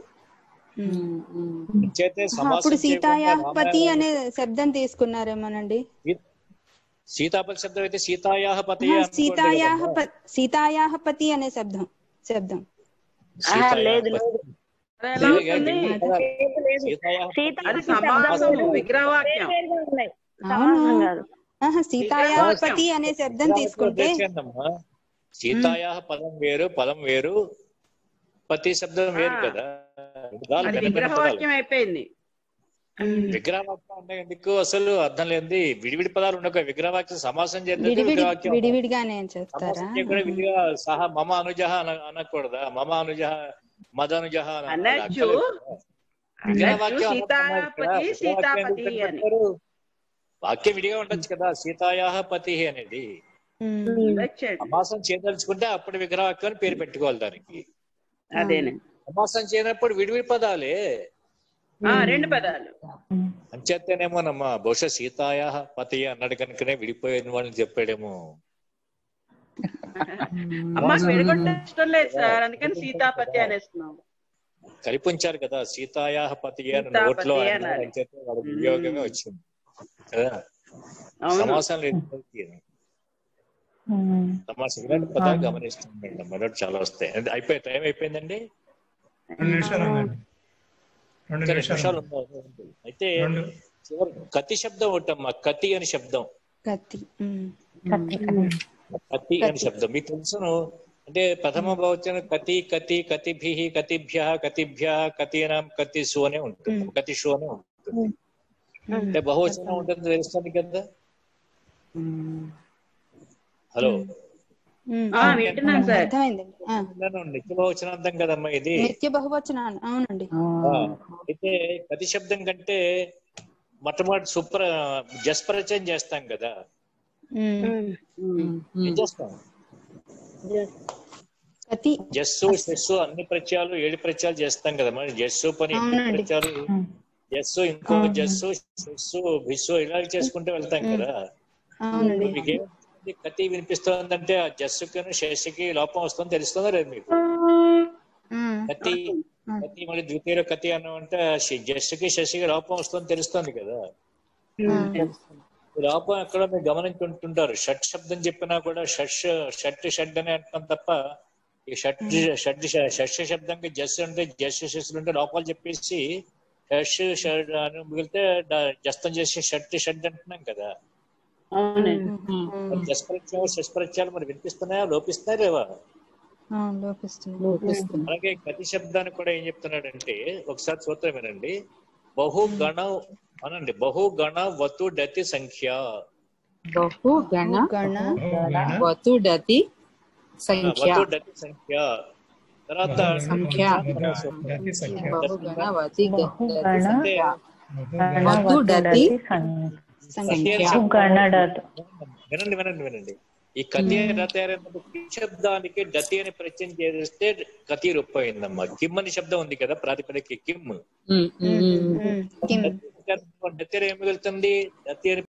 చేతే ఆహా, సమాసం అప్పుడు సీతాయా చేయకుండా పతి రామాయణం- అనే శబ్దం తీసుకున్నారేమోనండి సీతాపతి శబ్దం అయితే సీతాయాహ పతయే ఆహా, అనుకోండి సీతాయాహ కదమ్మా. ప- సీతాయాహ పతి అనే శబ్దం శబ్దం సీతాయాహ లేదు, పతి. ఎలా లేదు, అవుతుంది? లేదు, పదాలు. సీతాయాహ పతి అది సమాసం విగ్రహవాక్యం అవును ఆహా, సీతాయాహ పతి అనే శబ్దం తీసుకుంటే తీసుకుంటే సీతాయాహ పదం వేరు పదం వేరు పతి శబ్దం వేరు ఆ. కదా పదాలు అది భిన్న భిన్న పదాలు విగ్రహవాక్యం అయిపోయింది విగ్రహవాక్యం అంటే ఎందుకు అసలు అర్థం లేనిది విడివిడి పదాలు ఉండక విగ్రహవాక్యం సమాసం చేస్తే విడివిడి విగ్రహవాక్యం విడివిడిగానే చెప్తారా సమాసం చేయకుండా విడిగా సహా మమ అనుజహ అన అనకూడదా మమ అనుజహ మద అనుజహ అన- అది అనొచ్చు అక్కర్లేదు కదా. అనొచ్చు విగ్రహవాక్యం అనొద్దమ్మా ఇక్కడ. సీతాపతి విగ్రహవాక్యం సీతాపతి ఎందుకు అని పెట్టారు? వాక్యం విడిగా ఉండొచ్చు కదా సీతాయాహ పతి అనేది ఉండొచ్చండి. సమాసం చేయదలుచుకుంటే అప్పుడు విగ్రహవాక్యం అని పేరు పెట్టుకోవాలి దానికి అదేనే సమాసం చేయనప్పుడు విడివిడి పదాలే ఆ, రెండు పదాలు అంచేతనేమోనమ్మా బహుశా సీతాయా పతి అన్నాడు కనుకనే విడిపోయిన వాళ్ళని చెప్పాడేమో అమ్మాకి విడగొట్టే ఇష్టం లేదు సార్ అందుకని సీతాపతి అనేస్తున్నాం కలిపి ఉంచారు కదా సీతాయా పతి అని సీతాపతి నోట్లో ఆయన అనాలి. అంచేత వాడి వినియోగమే వచ్చింది కదా అవును. సమాసం లేదు సమాసం ఇలాంటి పదాలు గమనిస్తున్నాం మొదటి చాలా వస్తాయి అంటే అయిపోయి టైం అయిపోయిందండి రెండు నిమిషాలు ఉందండి రెండు ఇంకా రెండు నిమిషాలు నిమిషాలు ఉన్నాయి. అయితే రెండు చివరి కతి శబ్దం ఒకటమ్మా కతి అని శబ్దం కత్తి ఉమ్. కతి అని శబ్దం మీకు తెలుసును అంటే ప్రథమ బహువచనం కతి కతి కతిభి కతిభ్య కతిభ్య కతీనాం కతిసు అనే ఉంటుంది కతిషు అనే ఉంటుంది అంటే బహువచనం ఉంటుంది తెలుస్తుంది కదా హలో ఉమ్. ఆ, వింటున్నాను సార్. అర్థమైందండి ఆ, నిత్య బహువచనార్థం కదమ్మా ఇది నిత్య బహువచనాలు అవునండి ఆ, అయితే కతి శబ్దం కంటే మొట్టమొదటి సుప్ర జస్పరిచయం చేస్తాం కదా ఉమ్. ఏం చేస్తాం కతి జస్సు షస్సు అన్ని ప్రత్యయాలు ఏడు ప్రత్యయాలు చేస్తాం కదా మరి జస్సు పని ఎన్ని అవునండి. ప్రత్యయాలు జస్సు ఇంకో జస్సు షస్సు భిస్సు ఇలా చేసుకుంటూ వెళ్తాం కదా అవునండి మీకేం కతి వినిపిస్తోందంటే ఆ జస్సుకి శస్సుకి లోపం వస్తుందని తెలుస్తుందా లేదు మీకు ఉమ్. కతి కతి మళ్ళీ ద్వితీయ కతి అన్నామంటే శ- జస్సుకి శశికి లోపం వస్తుందని తెలుస్తుంది కదా ఈ లోపం ఎక్కడో మీరు గమనించుంటుంటారు షట్ శబ్దం చెప్పినా కూడా షట్ షట్ షడ్ అని అంటున్నాం తప్ప ఈ షట్ షడ్ షష్ శబ్దంకి జస్ అంటే జస్ శస్సులు అంటే లోపాలు చెప్పేసి షష్ షడ్ అని మిగిలితే డ- జస్తం చేసి షట్ షడ్ అంటున్నాం కదా మరి జస్పరిత్యాలు షష్పరిత్యాలు మరి వినిపిస్తున్నాయా లోపిస్తున్నాయా లేవా ఆ, లోపిస్తుంది అలాగే గతి శబ్దానికి కూడా ఏం చెప్తున్నాడంటే ఒకసారి చూద్దాం వినండి బహుగణ అనండి బహుగణ వతు డతి సంఖ్య బహు గణ గణ వతు డతి సంఖ్య వతు డతి సంఖ్య తర్వాత సంఖ్య గతి సంఖ్య బహుగణ వతి బహుగణ అంటే వతు డతి సంఖ్య గణడత్ వినండి వినండి వినండి ఈ కతి అనే రత శబ్దానికి డతి అని ప్రత్యయం చేస్తే కతి రూపమైందమ్మా కిమ్ అని శబ్దం ఉంది కదా ప్రాతిపదిక కిమ్ ఉమ్. కిమ్ డతి ఏం మిగులుతుంది డతి అని